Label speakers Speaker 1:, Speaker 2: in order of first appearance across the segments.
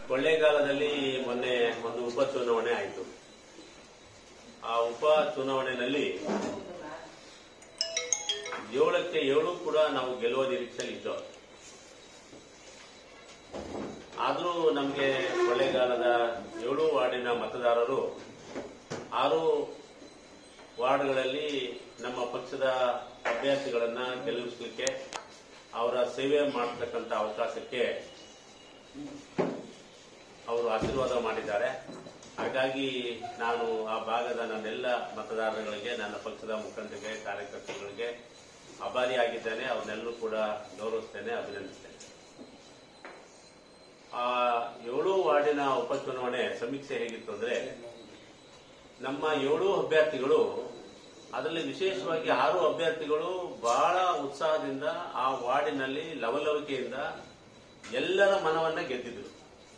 Speaker 1: ಕೊಳ್ಳೇಗಾಲದಲ್ಲಿ ಮೊನ್ನೆ ಒಂದು ಉಪ ಚುನಾವಣೆ ಆಯಿತು ಆ ಉಪ ಚುನಾವಣೆಯಲ್ಲಿ ಏಳಕ್ಕೆ ಏಳು ಕೂಡ ನಾವು ಗೆಲ್ಲುವ ನಿರೀಕ್ಷೆಯಲ್ಲಿ ಇದ್ದೋ ಆದರೂ ನಮಗೆ ಕೊಳ್ಳೇಗಾಲದ ಏಳು ವಾರ್ಡಿನ ಮತದಾರರು ಆರು ವಾರ್ಡ್ಗಳಲ್ಲಿ ನಮ್ಮ ಪಕ್ಷದ ಅಭ್ಯರ್ಥಿಗಳನ್ನ ಗೆಲ್ಲಿಸಲಿಕ್ಕೆ ಅವರ ಸೇವೆ ಮಾಡತಕ್ಕಂಥ ಅವಕಾಶಕ್ಕೆ ಅವರು ಆಶೀರ್ವಾದ ಮಾಡಿದ್ದಾರೆ ಹಾಗಾಗಿ ನಾನು ಆ ಭಾಗದ ನನ್ನೆಲ್ಲ ಮತದಾರರುಗಳಿಗೆ ನನ್ನ ಪಕ್ಷದ ಮುಖಂಡರಿಗೆ ಕಾರ್ಯಕರ್ತರುಗಳಿಗೆ ಆಭಾರಿಯಾಗಿದ್ದೇನೆ ಅವನ್ನೆಲ್ಲರೂ ಕೂಡ ಗೌರವಿಸ್ತೇನೆ ಅಭಿನಂದಿಸ್ತೇನೆ ಆ ಏಳು ವಾರ್ಡಿನ ಉಪಚುನಾವಣೆ ಸಮೀಕ್ಷೆ ಹೇಗಿತ್ತು ಅಂದ್ರೆ ನಮ್ಮ ಏಳು ಅಭ್ಯರ್ಥಿಗಳು ಅದರಲ್ಲಿ ವಿಶೇಷವಾಗಿ ಆರು ಅಭ್ಯರ್ಥಿಗಳು ಬಹಳ ಉತ್ಸಾಹದಿಂದ ಆ ವಾರ್ಡಿನಲ್ಲಿ ಲವಲವಿಕೆಯಿಂದ ಎಲ್ಲರ ಮನವನ್ನ ಗೆದ್ದಿದ್ರು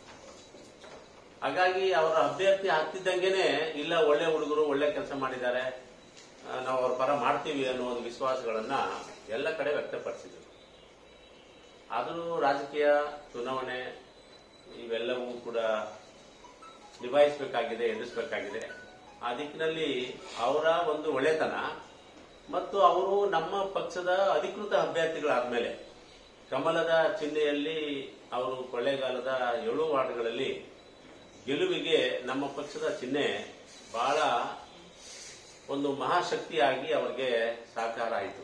Speaker 1: ಹಾಗಾಗಿ ಅವರ ಅಭ್ಯರ್ಥಿ ಆಗ್ತಿದ್ದಂಗೆನೆ ಇಲ್ಲ ಒಳ್ಳೆ ಹುಡುಗರು ಒಳ್ಳೆ ಕೆಲಸ ಮಾಡಿದ್ದಾರೆ ಆ, ನಾವು ಅವ್ರ ಪರ ಮಾಡ್ತೀವಿ ಅನ್ನೋ ಒಂದು ವಿಶ್ವಾಸಗಳನ್ನ ಎಲ್ಲ ಕಡೆ ವ್ಯಕ್ತಪಡಿಸಿದ್ರು ಆದರೂ ರಾಜಕೀಯ ಚುನಾವಣೆ ಇವೆಲ್ಲವೂ ಕೂಡ ನಿಭಾಯಿಸಬೇಕಾಗಿದೆ ಎದುರಿಸಬೇಕಾಗಿದೆ ಆ ದಿಕ್ಕಿನಲ್ಲಿ ಅವರ ಒಂದು ಒಳ್ಳೆತನ ಮತ್ತು ಅವರು ನಮ್ಮ ಪಕ್ಷದ ಅಧಿಕೃತ ಅಭ್ಯರ್ಥಿಗಳಾದ್ಮೇಲೆ ಕಮಲದ ಚಿಹ್ನೆಯಲ್ಲಿ ಅವರು ಕೊಳ್ಳೇಗಾಲದ ಏಳು ವಾರ್ಡ್ಗಳಲ್ಲಿ ಗೆಲುವಿಗೆ ನಮ್ಮ ಪಕ್ಷದ ಚಿಹ್ನೆ ಬಹಳ ಒಂದು ಮಹಾಶಕ್ತಿಯಾಗಿ ಅವರಿಗೆ ಸಹಕಾರ ಆಯಿತು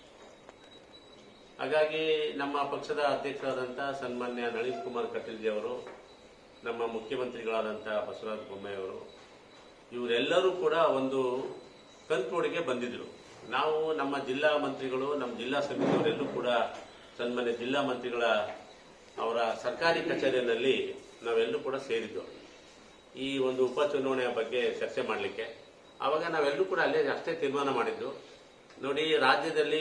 Speaker 1: ಹಾಗಾಗಿ ನಮ್ಮ ಪಕ್ಷದ ಅಧ್ಯಕ್ಷರಾದಂತಹ ಸನ್ಮಾನ್ಯ ನಳಿನ್ ಕುಮಾರ್ ಕಟೀಲ್ಜಿ ಅವರು ನಮ್ಮ ಮುಖ್ಯಮಂತ್ರಿಗಳಾದಂತಹ ಬಸವರಾಜ ಬೊಮ್ಮಾಯಿ ಅವರು ಇವರೆಲ್ಲರೂ ಕೂಡ ಒಂದು ಕಂತ್ರೋಡಿಗೆ ಬಂದಿದ್ರು ನಾವು ನಮ್ಮ ಜಿಲ್ಲಾ ಮಂತ್ರಿಗಳು ನಮ್ಮ ಜಿಲ್ಲಾ ಸಮಿತಿಯವರೆಲ್ಲರೂ ಕೂಡ ಸನ್ಮಾನ್ಯ ಜಿಲ್ಲಾ ಮಂತ್ರಿಗಳ ಅವರ ಸರ್ಕಾರಿ ಕಚೇರಿಯಲ್ಲಿ ನಾವೆಲ್ಲರೂ ಕೂಡ ಸೇರಿದ್ದು ಈ ಒಂದು ಉಪಚುನಾವಣೆಯ ಬಗ್ಗೆ ಚರ್ಚೆ ಮಾಡಲಿಕ್ಕೆ ಆವಾಗ ನಾವೆಲ್ಲರೂ ಕೂಡ ಅಲ್ಲೇ ಅಷ್ಟೇ ತೀರ್ಮಾನ ಮಾಡಿದ್ದು ನೋಡಿ ರಾಜ್ಯದಲ್ಲಿ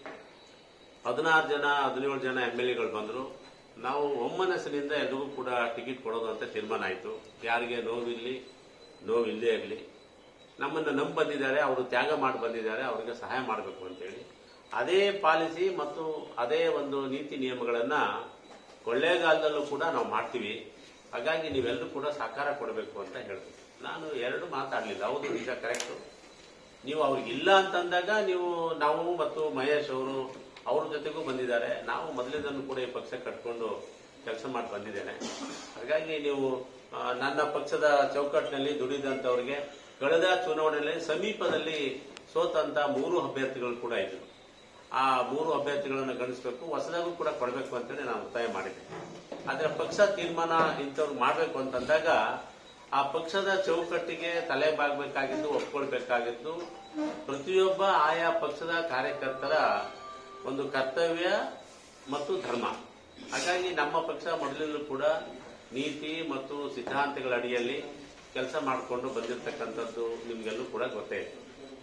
Speaker 1: ಹದಿನಾರು ಜನ ಹದಿನೇಳು ಜನ ಎಂ ಎಲ್ ಎಗಳು ಬಂದರು ನಾವು ಒಮ್ಮನಸ್ಸಿನಿಂದ ಎಲ್ರಿಗೂ ಕೂಡ ಟಿಕೆಟ್ ಕೊಡೋದು ಅಂತ ತೀರ್ಮಾನ ಆಯಿತು ಯಾರಿಗೆ ನೋವಿರಲಿ ನೋವಿಲ್ಲದೆ ಇರಲಿ ನಮ್ಮನ್ನು ನಂಬಿ ಬಂದಿದ್ದಾರೆ ಅವರು ತ್ಯಾಗ ಮಾಡಿ ಬಂದಿದ್ದಾರೆ ಅವರಿಗೆ ಸಹಾಯ ಮಾಡಬೇಕು ಅಂತೇಳಿ ಅದೇ ಪಾಲಿಸಿ ಮತ್ತು ಅದೇ ಒಂದು ನೀತಿ ನಿಯಮಗಳನ್ನ ಕೊಳ್ಳೇಗಾಲದಲ್ಲೂ ಕೂಡ ನಾವು ಮಾಡ್ತೀವಿ ಹಾಗಾಗಿ ನೀವೆಲ್ಲರೂ ಕೂಡ ಸಹಕಾರ ಕೊಡಬೇಕು ಅಂತ ಹೇಳಿದ್ರು ನಾನು ಎರಡು ಮಾತಾಡಲಿಲ್ಲ ಹೌದು ನಿಜ ಕರೆಕ್ಟು ನೀವು ಅವ್ರಿಗೆ ಇಲ್ಲ ಅಂತಂದಾಗ ನೀವು ನಾವು ಮತ್ತು ಮಹೇಶ್ ಅವರು ಅವ್ರ ಜೊತೆಗೂ ಬಂದಿದ್ದಾರೆ ನಾವು ಮೊದಲಿಂದನೂ ಕೂಡ ಈ ಪಕ್ಷ ಕಟ್ಕೊಂಡು ಕೆಲಸ ಮಾಡಿ ಬಂದಿದ್ದೇನೆ ಹಾಗಾಗಿ ನೀವು ಆ, ನನ್ನ ಪಕ್ಷದ ಚೌಕಟ್ಟಿನಲ್ಲಿ ದುಡಿದಂತವರಿಗೆ ಕಳೆದ ಚುನಾವಣೆಯಲ್ಲಿ ಸಮೀಪದಲ್ಲಿ ಸೋತಂತ ಮೂರು ಅಭ್ಯರ್ಥಿಗಳು ಕೂಡ ಇದ್ರು ಆ ಮೂರು ಅಭ್ಯರ್ಥಿಗಳನ್ನು ಗಣಿಸಬೇಕು ಹೊಸದಾಗೂ ಕೂಡ ಕೊಡಬೇಕು ಅಂತೇಳಿ ನಾನು ಒತ್ತಾಯ ಮಾಡಿದ್ದೆ ಆದ್ರೆ ಪಕ್ಷ ತೀರ್ಮಾನ ಇಂಥವ್ರು ಮಾಡಬೇಕು ಅಂತಂದಾಗ ಆ ಪಕ್ಷದ ಚೌಕಟ್ಟಿಗೆ ತಲೆ ಬಾಗಬೇಕಾಗಿದ್ದು ಒಪ್ಕೊಳ್ಬೇಕಾಗಿದ್ದು ಪ್ರತಿಯೊಬ್ಬ ಆಯಾ ಪಕ್ಷದ ಕಾರ್ಯಕರ್ತರ ಒಂದು ಕರ್ತವ್ಯ ಮತ್ತು ಧರ್ಮ ಹಾಗಾಗಿ ನಮ್ಮ ಪಕ್ಷ ಮೊದಲಿಂದಲೂ ಕೂಡ ನೀತಿ ಮತ್ತು ಸಿದ್ಧಾಂತಗಳ ಅಡಿಯಲ್ಲಿ ಕೆಲಸ ಮಾಡಿಕೊಂಡು ಬಂದಿರತಕ್ಕಂಥದ್ದು ನಿಮ್ಗೆಲ್ಲೂ ಕೂಡ ಗೊತ್ತೇ ಇತ್ತು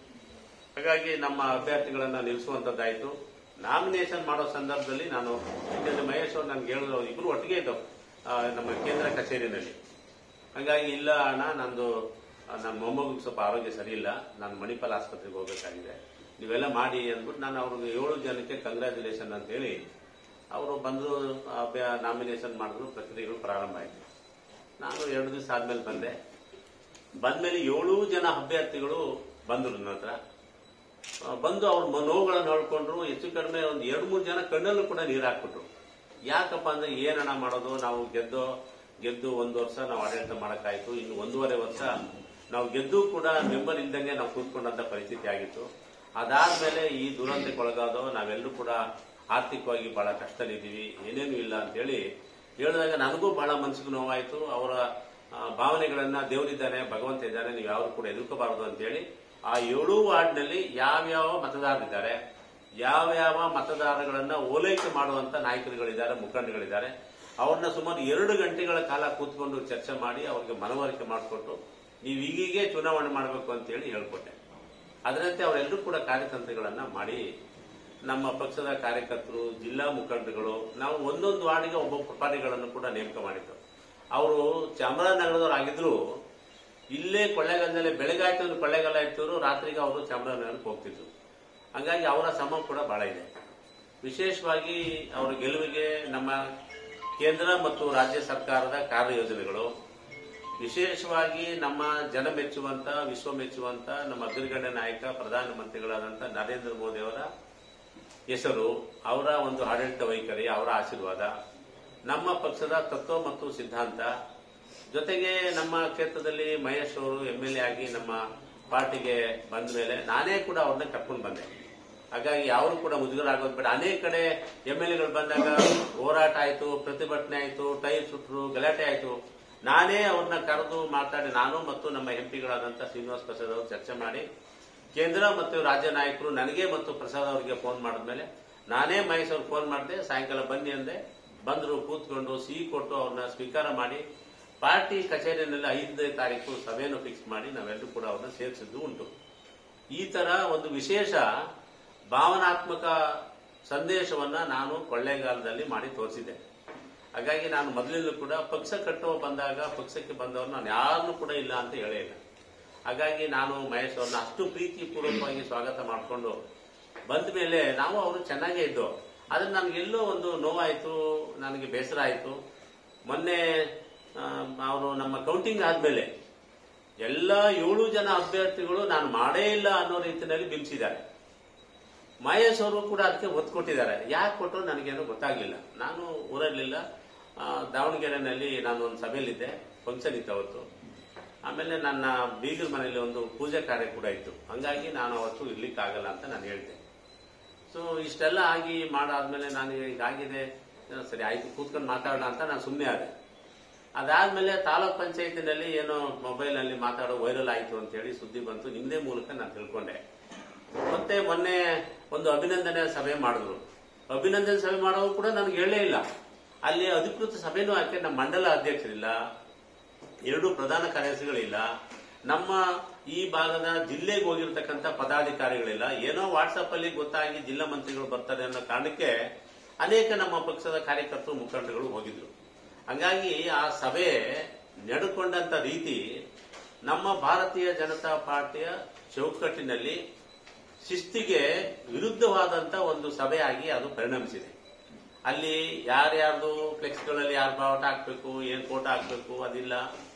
Speaker 1: ಹಾಗಾಗಿ ನಮ್ಮ ಅಭ್ಯರ್ಥಿಗಳನ್ನ ನಿಲ್ಲಿಸುವಂತದ್ದಾಯ್ತು ನಾಮಿನೇಷನ್ ಮಾಡೋ ಸಂದರ್ಭದಲ್ಲಿ ನಾನು ಯಾಕಂದ್ರೆ ಮಹೇಶ್ ಅವರು ನನ್ಗೆ ಹೇಳಿದ್ರು ಇಬ್ರು ಒಟ್ಟಿಗೆ ಇದ್ದವು ಆ, ನಮ್ಮ ಕೇಂದ್ರ ಕಚೇರಿನಲ್ಲಿ ಹಾಗಾಗಿ ಇಲ್ಲ ಅಣ್ಣ ನಂದು ಆ, ನನ್ನ ಮೊಮ್ಮಗಿಗೆ ಸ್ವಲ್ಪ ಆರೋಗ್ಯ ಸರಿ ಇಲ್ಲ ನಾನು ಮಣಿಪಾಲ್ ಆಸ್ಪತ್ರೆಗೆ ಹೋಗಬೇಕಾಗಿದೆ ನೀವೆಲ್ಲ ಮಾಡಿ ಅಂದ್ಬಿಟ್ಟು ನಾನು ಅವ್ರಿಗೆ ಏಳು ಜನಕ್ಕೆ ಕಂಗ್ರ್ಯಾಚುಲೇಷನ್ ಅಂತ ಹೇಳಿ ಅವರು ಬಂದರು ನಾಮಿನೇಷನ್ ಮಾಡಿದ್ರು ಪ್ರಕ್ರಿಯೆಗಳು ಪ್ರಾರಂಭ ಆಯಿತು ನಾನು ಎರಡು ದಿವಸ ಆದ್ಮೇಲೆ ಬಂದೆ ಬಂದ್ಮೇಲೆ ಏಳು ಜನ ಅಭ್ಯರ್ಥಿಗಳು ಬಂದರು ನನ್ನ ಹತ್ರ ಆ, ಬಂದು ಅವ್ರ ಮ- ನೋವುಗಳನ್ನ ನೋಡ್ಕೊಂಡ್ರು ಹೆಚ್ಚು ಕಡಿಮೆ ಒಂದು ಎರಡು ಮೂರು ಜನ ಕಣ್ಣಲ್ಲೂ ಕೂಡ ನೀರು ಹಾಕ್ಬಿಟ್ರು ಯಾಕಪ್ಪ ಅಂದ್ರೆ ಏನಣ್ಣ ಮಾಡೋದು ನಾವು ಗೆದ್ದೋ ಗೆದ್ದು ಒಂದು ವರ್ಷ ನಾವು ಆಡಳಿತ ಮಾಡಕ್ಕಾಯ್ತು ಇನ್ನು ಒಂದೂವರೆ ವರ್ಷ ನಾವು ಗೆದ್ದು ಕೂಡ ಮೆಂಬರ್ ಇಲ್ದಂಗೆ ನಾವು ಕೂತ್ಕೊಂಡಂತ ಪರಿಸ್ಥಿತಿ ಆಗಿತ್ತು ಅದಾದ್ಮೇಲೆ ಈ ದುರಂತಕ್ಕೊಳಗಾದೋ ನಾವೆಲ್ಲರೂ ಕೂಡ ಆರ್ಥಿಕವಾಗಿ ಬಹಳ ಕಷ್ಟದಲ್ಲಿದ್ದೀವಿ ಏನೇನು ಇಲ್ಲ ಅಂತೇಳಿ ಹೇಳಿದಾಗ ನನಗೂ ಬಹಳ ಮನಸ್ಸಿಗೆ ನೋವಾಯ್ತು ಅವರ ಆ, ಭಾವನೆಗಳನ್ನ ದೇವರಿದ್ದಾನೆ ಭಗವಂತ ಇದ್ದಾನೆ ನೀವು ಯಾರು ಕೂಡ ಎದುರ್ಕೋಬಾರದು ಅಂತೇಳಿ ಆ ಏಳು ವಾರ್ಡ್ನಲ್ಲಿ ಯಾವ್ಯಾವ ಮತದಾರರಿದ್ದಾರೆ ಯಾವ್ಯಾವ ಮತದಾರಗಳನ್ನ ಓಲೈಕೆ ಮಾಡುವಂತ ನಾಯಕರುಗಳಿದ್ದಾರೆ ಮುಖಂಡಗಳಿದ್ದಾರೆ ಅವ್ರನ್ನ ಸುಮಾರು ಎರಡು ಗಂಟೆಗಳ ಕಾಲ ಕೂತ್ಕೊಂಡು ಚರ್ಚೆ ಮಾಡಿ ಅವ್ರಿಗೆ ಮನವರಿಕೆ ಮಾಡಿಕೊಟ್ಟು ನೀವು ಈಗೀಗೆ ಚುನಾವಣೆ ಮಾಡಬೇಕು ಅಂತೇಳಿ ಹೇಳ್ಕೊಟ್ಟೆ ಅದರಂತೆ ಅವರೆಲ್ಲರೂ ಕೂಡ ಕಾರ್ಯತಂತ್ರಗಳನ್ನ ಮಾಡಿ ನಮ್ಮ ಪಕ್ಷದ ಕಾರ್ಯಕರ್ತರು ಜಿಲ್ಲಾ ಮುಖಂಡರುಗಳು ನಾವು ಒಂದೊಂದು ವಾರ್ಡಿಗೆ ಒಬ್ಬ ಪ್ರಭಾರಿಗಳನ್ನು ಕೂಡ ನೇಮಕ ಮಾಡಿದ್ದು ಅವರು ಚಾಮರಾಜನಗರದವ್ರು ಆಗಿದ್ರು ಇಲ್ಲೇ ಕೊಳ್ಳೇಗಾಲದಲ್ಲಿ ಬೆಳಗಾಯ್ತು ಅಂದ್ರೆ ಕೊಳ್ಳೇಗಾಲ ಆಯ್ತವರು ರಾತ್ರಿಗೆ ಅವರು ಚಾಮರಾಜನಗರಕ್ಕೆ ಹೋಗ್ತಿದ್ರು ಹಂಗಾಗಿ ಅವರ ಶ್ರಮ ಕೂಡ ಬಹಳ ಇದೆ ವಿಶೇಷವಾಗಿ ಅವರ ಗೆಲುವಿಗೆ ನಮ್ಮ ಕೇಂದ್ರ ಮತ್ತು ರಾಜ್ಯ ಸರ್ಕಾರದ ಕಾರ್ಯಯೋಜನೆಗಳು ವಿಶೇಷವಾಗಿ ನಮ್ಮ ಜನ ಮೆಚ್ಚುವಂತ ವಿಶ್ವ ಮೆಚ್ಚುವಂತ ನಮ್ಮ ಅಗ್ರಗಣ್ಯ ನಾಯಕ ಪ್ರಧಾನಮಂತ್ರಿಗಳಾದಂಥ ನರೇಂದ್ರ ಮೋದಿ ಅವರ ಹೆಸರು ಅವರ ಒಂದು ಆಡಳಿತ ವೈಖರಿ ಅವರ ಆಶೀರ್ವಾದ ನಮ್ಮ ಪಕ್ಷದ ತತ್ವ ಮತ್ತು ಸಿದ್ಧಾಂತ ಜೊತೆಗೆ ನಮ್ಮ ಕ್ಷೇತ್ರದಲ್ಲಿ ಮಹೇಶ್ ಅವರು ಎಂ ಎಲ್ ಎ ಆಗಿ ನಮ್ಮ ಪಾರ್ಟಿಗೆ ಬಂದ ಮೇಲೆ ನಾನೇ ಕೂಡ ಅವ್ರನ್ನ ಕರ್ಕೊಂಡು ಬಂದೆ ಹಾಗಾಗಿ ಯಾರು ಕೂಡ ಮುಜುಗರ ಆಗೋದು ಬೇಡ ಅನೇಕ ಕಡೆ ಎಂ ಎಲ್ ಎಗಳು ಬಂದಾಗ ಹೋರಾಟ ಆಯ್ತು ಪ್ರತಿಭಟನೆ ಆಯ್ತು ಟೈರ್ ಸುಟ್ರು ಗಲಾಟೆ ಆಯ್ತು ನಾನೇ ಅವ್ರನ್ನ ಕರೆದು ಮಾತಾಡಿ ನಾನು ಮತ್ತು ನಮ್ಮ ಎಂಪಿಗಳಾದಂಥ ಶ್ರೀನಿವಾಸ್ ಪ್ರಸಾದ್ ಅವರು ಚರ್ಚೆ ಮಾಡಿ ಕೇಂದ್ರ ಮತ್ತು ರಾಜ್ಯ ನಾಯಕರು ನನಗೆ ಮತ್ತು ಪ್ರಸಾದ್ ಅವರಿಗೆ ಫೋನ್ ಮಾಡಿದ್ಮೇಲೆ ನಾನೇ ಮಹೇಶ್ ಅವ್ರಿಗೆ ಫೋನ್ ಮಾಡಿದೆ ಸಾಯಂಕಾಲ ಬನ್ನಿ ಅಂದೆ ಬಂದರು ಕೂತ್ಕೊಂಡು ಸಿಹಿ ಕೊಟ್ಟು ಅವ್ರನ್ನ ಸ್ವೀಕಾರ ಮಾಡಿ ಪಾರ್ಟಿ ಕಚೇರಿಯಲ್ಲಿ ಐದನೇ ತಾರೀಕು ಸಭೆಯನ್ನು ಫಿಕ್ಸ್ ಮಾಡಿ ನಾವೆಲ್ಲರೂ ಕೂಡ ಅವ್ರನ್ನ ಸೇರಿಸಿದ್ದು ಉಂಟು ಈ ತರ ಒಂದು ವಿಶೇಷ ಭಾವನಾತ್ಮಕ ಸಂದೇಶವನ್ನ ನಾನು ಕೊಳ್ಳೇಗಾಲದಲ್ಲಿ ಮಾಡಿ ತೋರಿಸಿದ್ದೆ ಹಾಗಾಗಿ ನಾನು ಮೊದಲಿಂದಲೂ ಕೂಡ ಪಕ್ಷ ಕಟ್ಟುವ ಬಂದಾಗ ಪಕ್ಷಕ್ಕೆ ಬಂದವರು ನಾನು ಯಾರನ್ನೂ ಕೂಡ ಇಲ್ಲ ಅಂತ ಹೇಳೇ ಇಲ್ಲ ಹಾಗಾಗಿ ನಾನು ಮಹೇಶ್ ಅವ್ರನ್ನ ಅಷ್ಟು ಪ್ರೀತಿ ಪೂರ್ವಕವಾಗಿ ಸ್ವಾಗತ ಮಾಡಿಕೊಂಡು ಬಂದ ಮೇಲೆ ನಾವು ಅವರು ಚೆನ್ನಾಗೇ ಇದ್ದು ಆದ್ರೆ ನನಗೆಲ್ಲೋ ಒಂದು ನೋವಾಯಿತು ನನಗೆ ಬೇಸರ ಆಯಿತು ಮೊನ್ನೆ ಅವರು ನಮ್ಮ ಕೌಂಟಿಂಗ್ ಆದ್ಮೇಲೆ ಎಲ್ಲ ಏಳು ಜನ ಅಭ್ಯರ್ಥಿಗಳು ನಾನು ಮಾಡೇ ಇಲ್ಲ ಅನ್ನೋ ರೀತಿಯಲ್ಲಿ ಬಿಂಬಿಸಿದ್ದಾರೆ ಮಹೇಶ್ ಅವರು ಕೂಡ ಅದಕ್ಕೆ ಒತ್ತು ಕೊಟ್ಟಿದ್ದಾರೆ ಯಾಕೆ ಕೊಟ್ಟರು ನನಗೇನು ಗೊತ್ತಾಗ್ಲಿಲ್ಲ ನಾನು ಊರಲ್ಲಿಲ್ಲ ಆ, ದಾವಣಗೆರೆನಲ್ಲಿ ನಾನು ಒಂದು ಸಭೆಯಲ್ಲಿದ್ದೆ ಫಂಕ್ಷನ್ ಇತ್ತು ಅವತ್ತು ಆಮೇಲೆ ನನ್ನ ಬೀಗರ ಮನೆಯಲ್ಲಿ ಒಂದು ಪೂಜೆ ಕಾರ್ಯ ಕೂಡ ಇತ್ತು ಹಂಗಾಗಿ ನಾನು ಅವತ್ತು ಇರ್ಲಿಕ್ಕಾಗಲ್ಲ ಅಂತ ನಾನು ಹೇಳಿದೆ ಸೊ ಇಷ್ಟೆಲ್ಲ ಆಗಿ ಮಾಡಾದ್ಮೇಲೆ ನಾನು ಹೀಗಾಗಿದೆ ಏನೋ ಸರಿ ಆಯ್ತು ಕೂತ್ಕೊಂಡು ಮಾತಾಡೋಣ ಅಂತ ನಾನು ಸುಮ್ಮನೆ ಆದೆ ಅದಾದ್ಮೇಲೆ ತಾಲೂಕ್ ಪಂಚಾಯತಿನಲ್ಲಿ ಏನೋ ಮೊಬೈಲ್ನಲ್ಲಿ ಮಾತಾಡೋ ವೈರಲ್ ಆಯ್ತು ಅಂತ ಹೇಳಿ ಸುದ್ದಿ ಬಂತು ನಿಮ್ಮದೇ ಮೂಲಕ ನಾನು ತಿಳ್ಕೊಂಡೆ ಮತ್ತೆ ಮೊನ್ನೆ ಒಂದು ಅಭಿನಂದನೆ ಸಭೆ ಮಾಡಿದ್ರು ಅಭಿನಂದನೆ ಸಭೆ ಮಾಡೋದು ಕೂಡ ನನಗೆ ಹೇಳೇ ಇಲ್ಲ ಅಲ್ಲಿ ಅಧಿಕೃತ ಸಭೆನೂ ಯಾಕೆ ನಮ್ಮ ಮಂಡಲ ಅಧ್ಯಕ್ಷರಿಲ್ಲ ಎರಡು ಪ್ರಧಾನ ಕಾರ್ಯದರ್ಶಿಗಳಿಲ್ಲ ನಮ್ಮ ಈ ಭಾಗದ ಜಿಲ್ಲೆಗೆ ಹೋಗಿರ್ತಕ್ಕಂಥ ಪದಾಧಿಕಾರಿಗಳಿಲ್ಲ ಏನೋ ವಾಟ್ಸಪ್ ಅಲ್ಲಿ ಗೊತ್ತಾಗಿ ಜಿಲ್ಲಾ ಮಂತ್ರಿಗಳು ಬರ್ತಾರೆ ಅನ್ನೋ ಕಾರಣಕ್ಕೆ ಅನೇಕ ನಮ್ಮ ಪಕ್ಷದ ಕಾರ್ಯಕರ್ತರು ಮುಖಂಡರುಗಳು ಹೋಗಿದ್ರು ಹಂಗಾಗಿ ಆ ಸಭೆ ನಡೆಕೊಂಡಂತ ರೀತಿ ನಮ್ಮ ಭಾರತೀಯ ಜನತಾ ಪಾರ್ಟಿಯ ಚೌಕಟ್ಟಿನಲ್ಲಿ ಶಿಸ್ತಿಗೆ ವಿರುದ್ಧವಾದಂತ ಒಂದು ಸಭೆಯಾಗಿ ಅದು ಪರಿಣಮಿಸಿದೆ ಅಲ್ಲಿ ಯಾರ್ಯಾರ್ದು ಫ್ಲೆಕ್ಸ್ಗಳಲ್ಲಿ ಯಾರು ಬಾವಟ ಹಾಕ್ಬೇಕು ಏನ್ ಕೋಟ ಹಾಕ್ಬೇಕು ಅದಿಲ್ಲ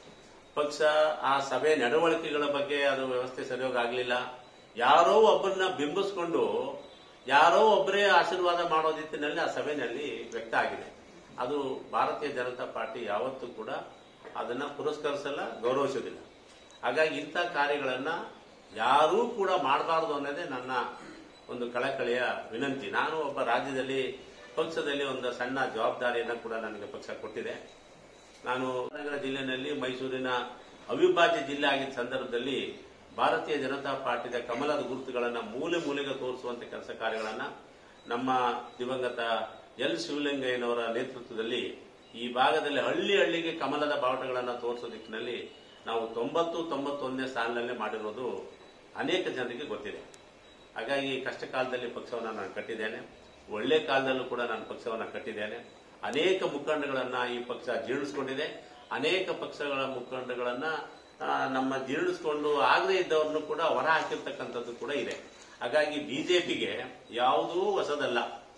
Speaker 1: ಪಕ್ಷ ಆ ಸಭೆ ನಡವಳಿಕೆಗಳ ಬಗ್ಗೆ ಅದು ವ್ಯವಸ್ಥೆ ಸರಿಯಾಗಿ ಆಗ್ಲಿಲ್ಲ ಯಾರೋ ಒಬ್ಬರನ್ನ ಬಿಂಬಿಸ್ಕೊಂಡು ಯಾರೋ ಒಬ್ಬರೇ ಆಶೀರ್ವಾದ ಮಾಡೋ ರೀತಿಯಲ್ಲಿ ಆ ಸಭೆಯಲ್ಲಿ ವ್ಯಕ್ತ ಆಗಿದೆ ಅದು ಭಾರತೀಯ ಜನತಾ ಪಾರ್ಟಿ ಯಾವತ್ತೂ ಕೂಡ ಅದನ್ನ ಪುರಸ್ಕರಿಸಲ್ಲ ಗೌರವಿಸೋದಿಲ್ಲ ಹಾಗಾಗಿ ಇಂಥ ಕಾರ್ಯಗಳನ್ನ ಯಾರೂ ಕೂಡ ಮಾಡಬಾರದು ಅನ್ನೋದೇ ನನ್ನ ಒಂದು ಕಳಕಳಿಯ ವಿನಂತಿ ನಾನು ಒಬ್ಬ ರಾಜ್ಯದಲ್ಲಿ ಪಕ್ಷದಲ್ಲಿ ಒಂದು ಸಣ್ಣ ಜವಾಬ್ದಾರಿಯನ್ನು ಕೂಡ ನನಗೆ ಪಕ್ಷ ಕೊಟ್ಟಿದೆ ನಾನು ನಗರ ಜಿಲ್ಲೆಯಲ್ಲಿ ಮೈಸೂರಿನ ಅವಿಭಾಜ್ಯ ಜಿಲ್ಲೆ ಆಗಿದ್ದ ಸಂದರ್ಭದಲ್ಲಿ ಭಾರತೀಯ ಜನತಾ ಪಾರ್ಟಿಯ ಕಮಲದ ಗುರುತುಗಳನ್ನ ಮೂಲೆ ಮೂಲೆಗೆ ತೋರಿಸುವಂತ ಕೆಲಸ ಕಾರ್ಯಗಳನ್ನ ನಮ್ಮ ದಿವಂಗತ ಎಲ್ ಶಿವಲಿಂಗಯ್ಯನವರ ನೇತೃತ್ವದಲ್ಲಿ ಈ ಭಾಗದಲ್ಲಿ ಹಳ್ಳಿ ಹಳ್ಳಿಗೆ ಕಮಲದ ಬಾವುಟಗಳನ್ನು ತೋರಿಸೋ ದಿಕ್ಕಿನಲ್ಲಿ ನಾವು ತೊಂಬತ್ತು ತೊಂಬತ್ತೊಂದನೇ ಸಾಲಿನಲ್ಲೇ ಮಾಡಿರೋದು ಅನೇಕ ಜನರಿಗೆ ಗೊತ್ತಿದೆ ಹಾಗಾಗಿ ಕಷ್ಟ ಕಾಲದಲ್ಲಿ ಪಕ್ಷವನ್ನು ನಾನು ಕಟ್ಟಿದ್ದೇನೆ ಒಳ್ಳೆ ಕಾಲದಲ್ಲೂ ಕೂಡ ನಾನು ಪಕ್ಷವನ್ನು ಕಟ್ಟಿದ್ದೇನೆ ಅನೇಕ ಮುಖಂಡಗಳನ್ನ ಈ ಪಕ್ಷ ಜೀರ್ಣಿಸ್ಕೊಂಡಿದೆ ಅನೇಕ ಪಕ್ಷಗಳ ಮುಖಂಡಗಳನ್ನ ಆ, ನಮ್ಮ ಜೀರ್ಣಿಸ್ಕೊಂಡು ಆಗದೇ ಇದ್ದವ್ರನ್ನು ಕೂಡ ಹೊರ ಹಾಕಿರ್ತಕ್ಕಂಥದ್ದು ಕೂಡ ಇದೆ ಹಾಗಾಗಿ ಬಿಜೆಪಿಗೆ ಯಾವುದೂ ಹೊಸದಲ್ಲ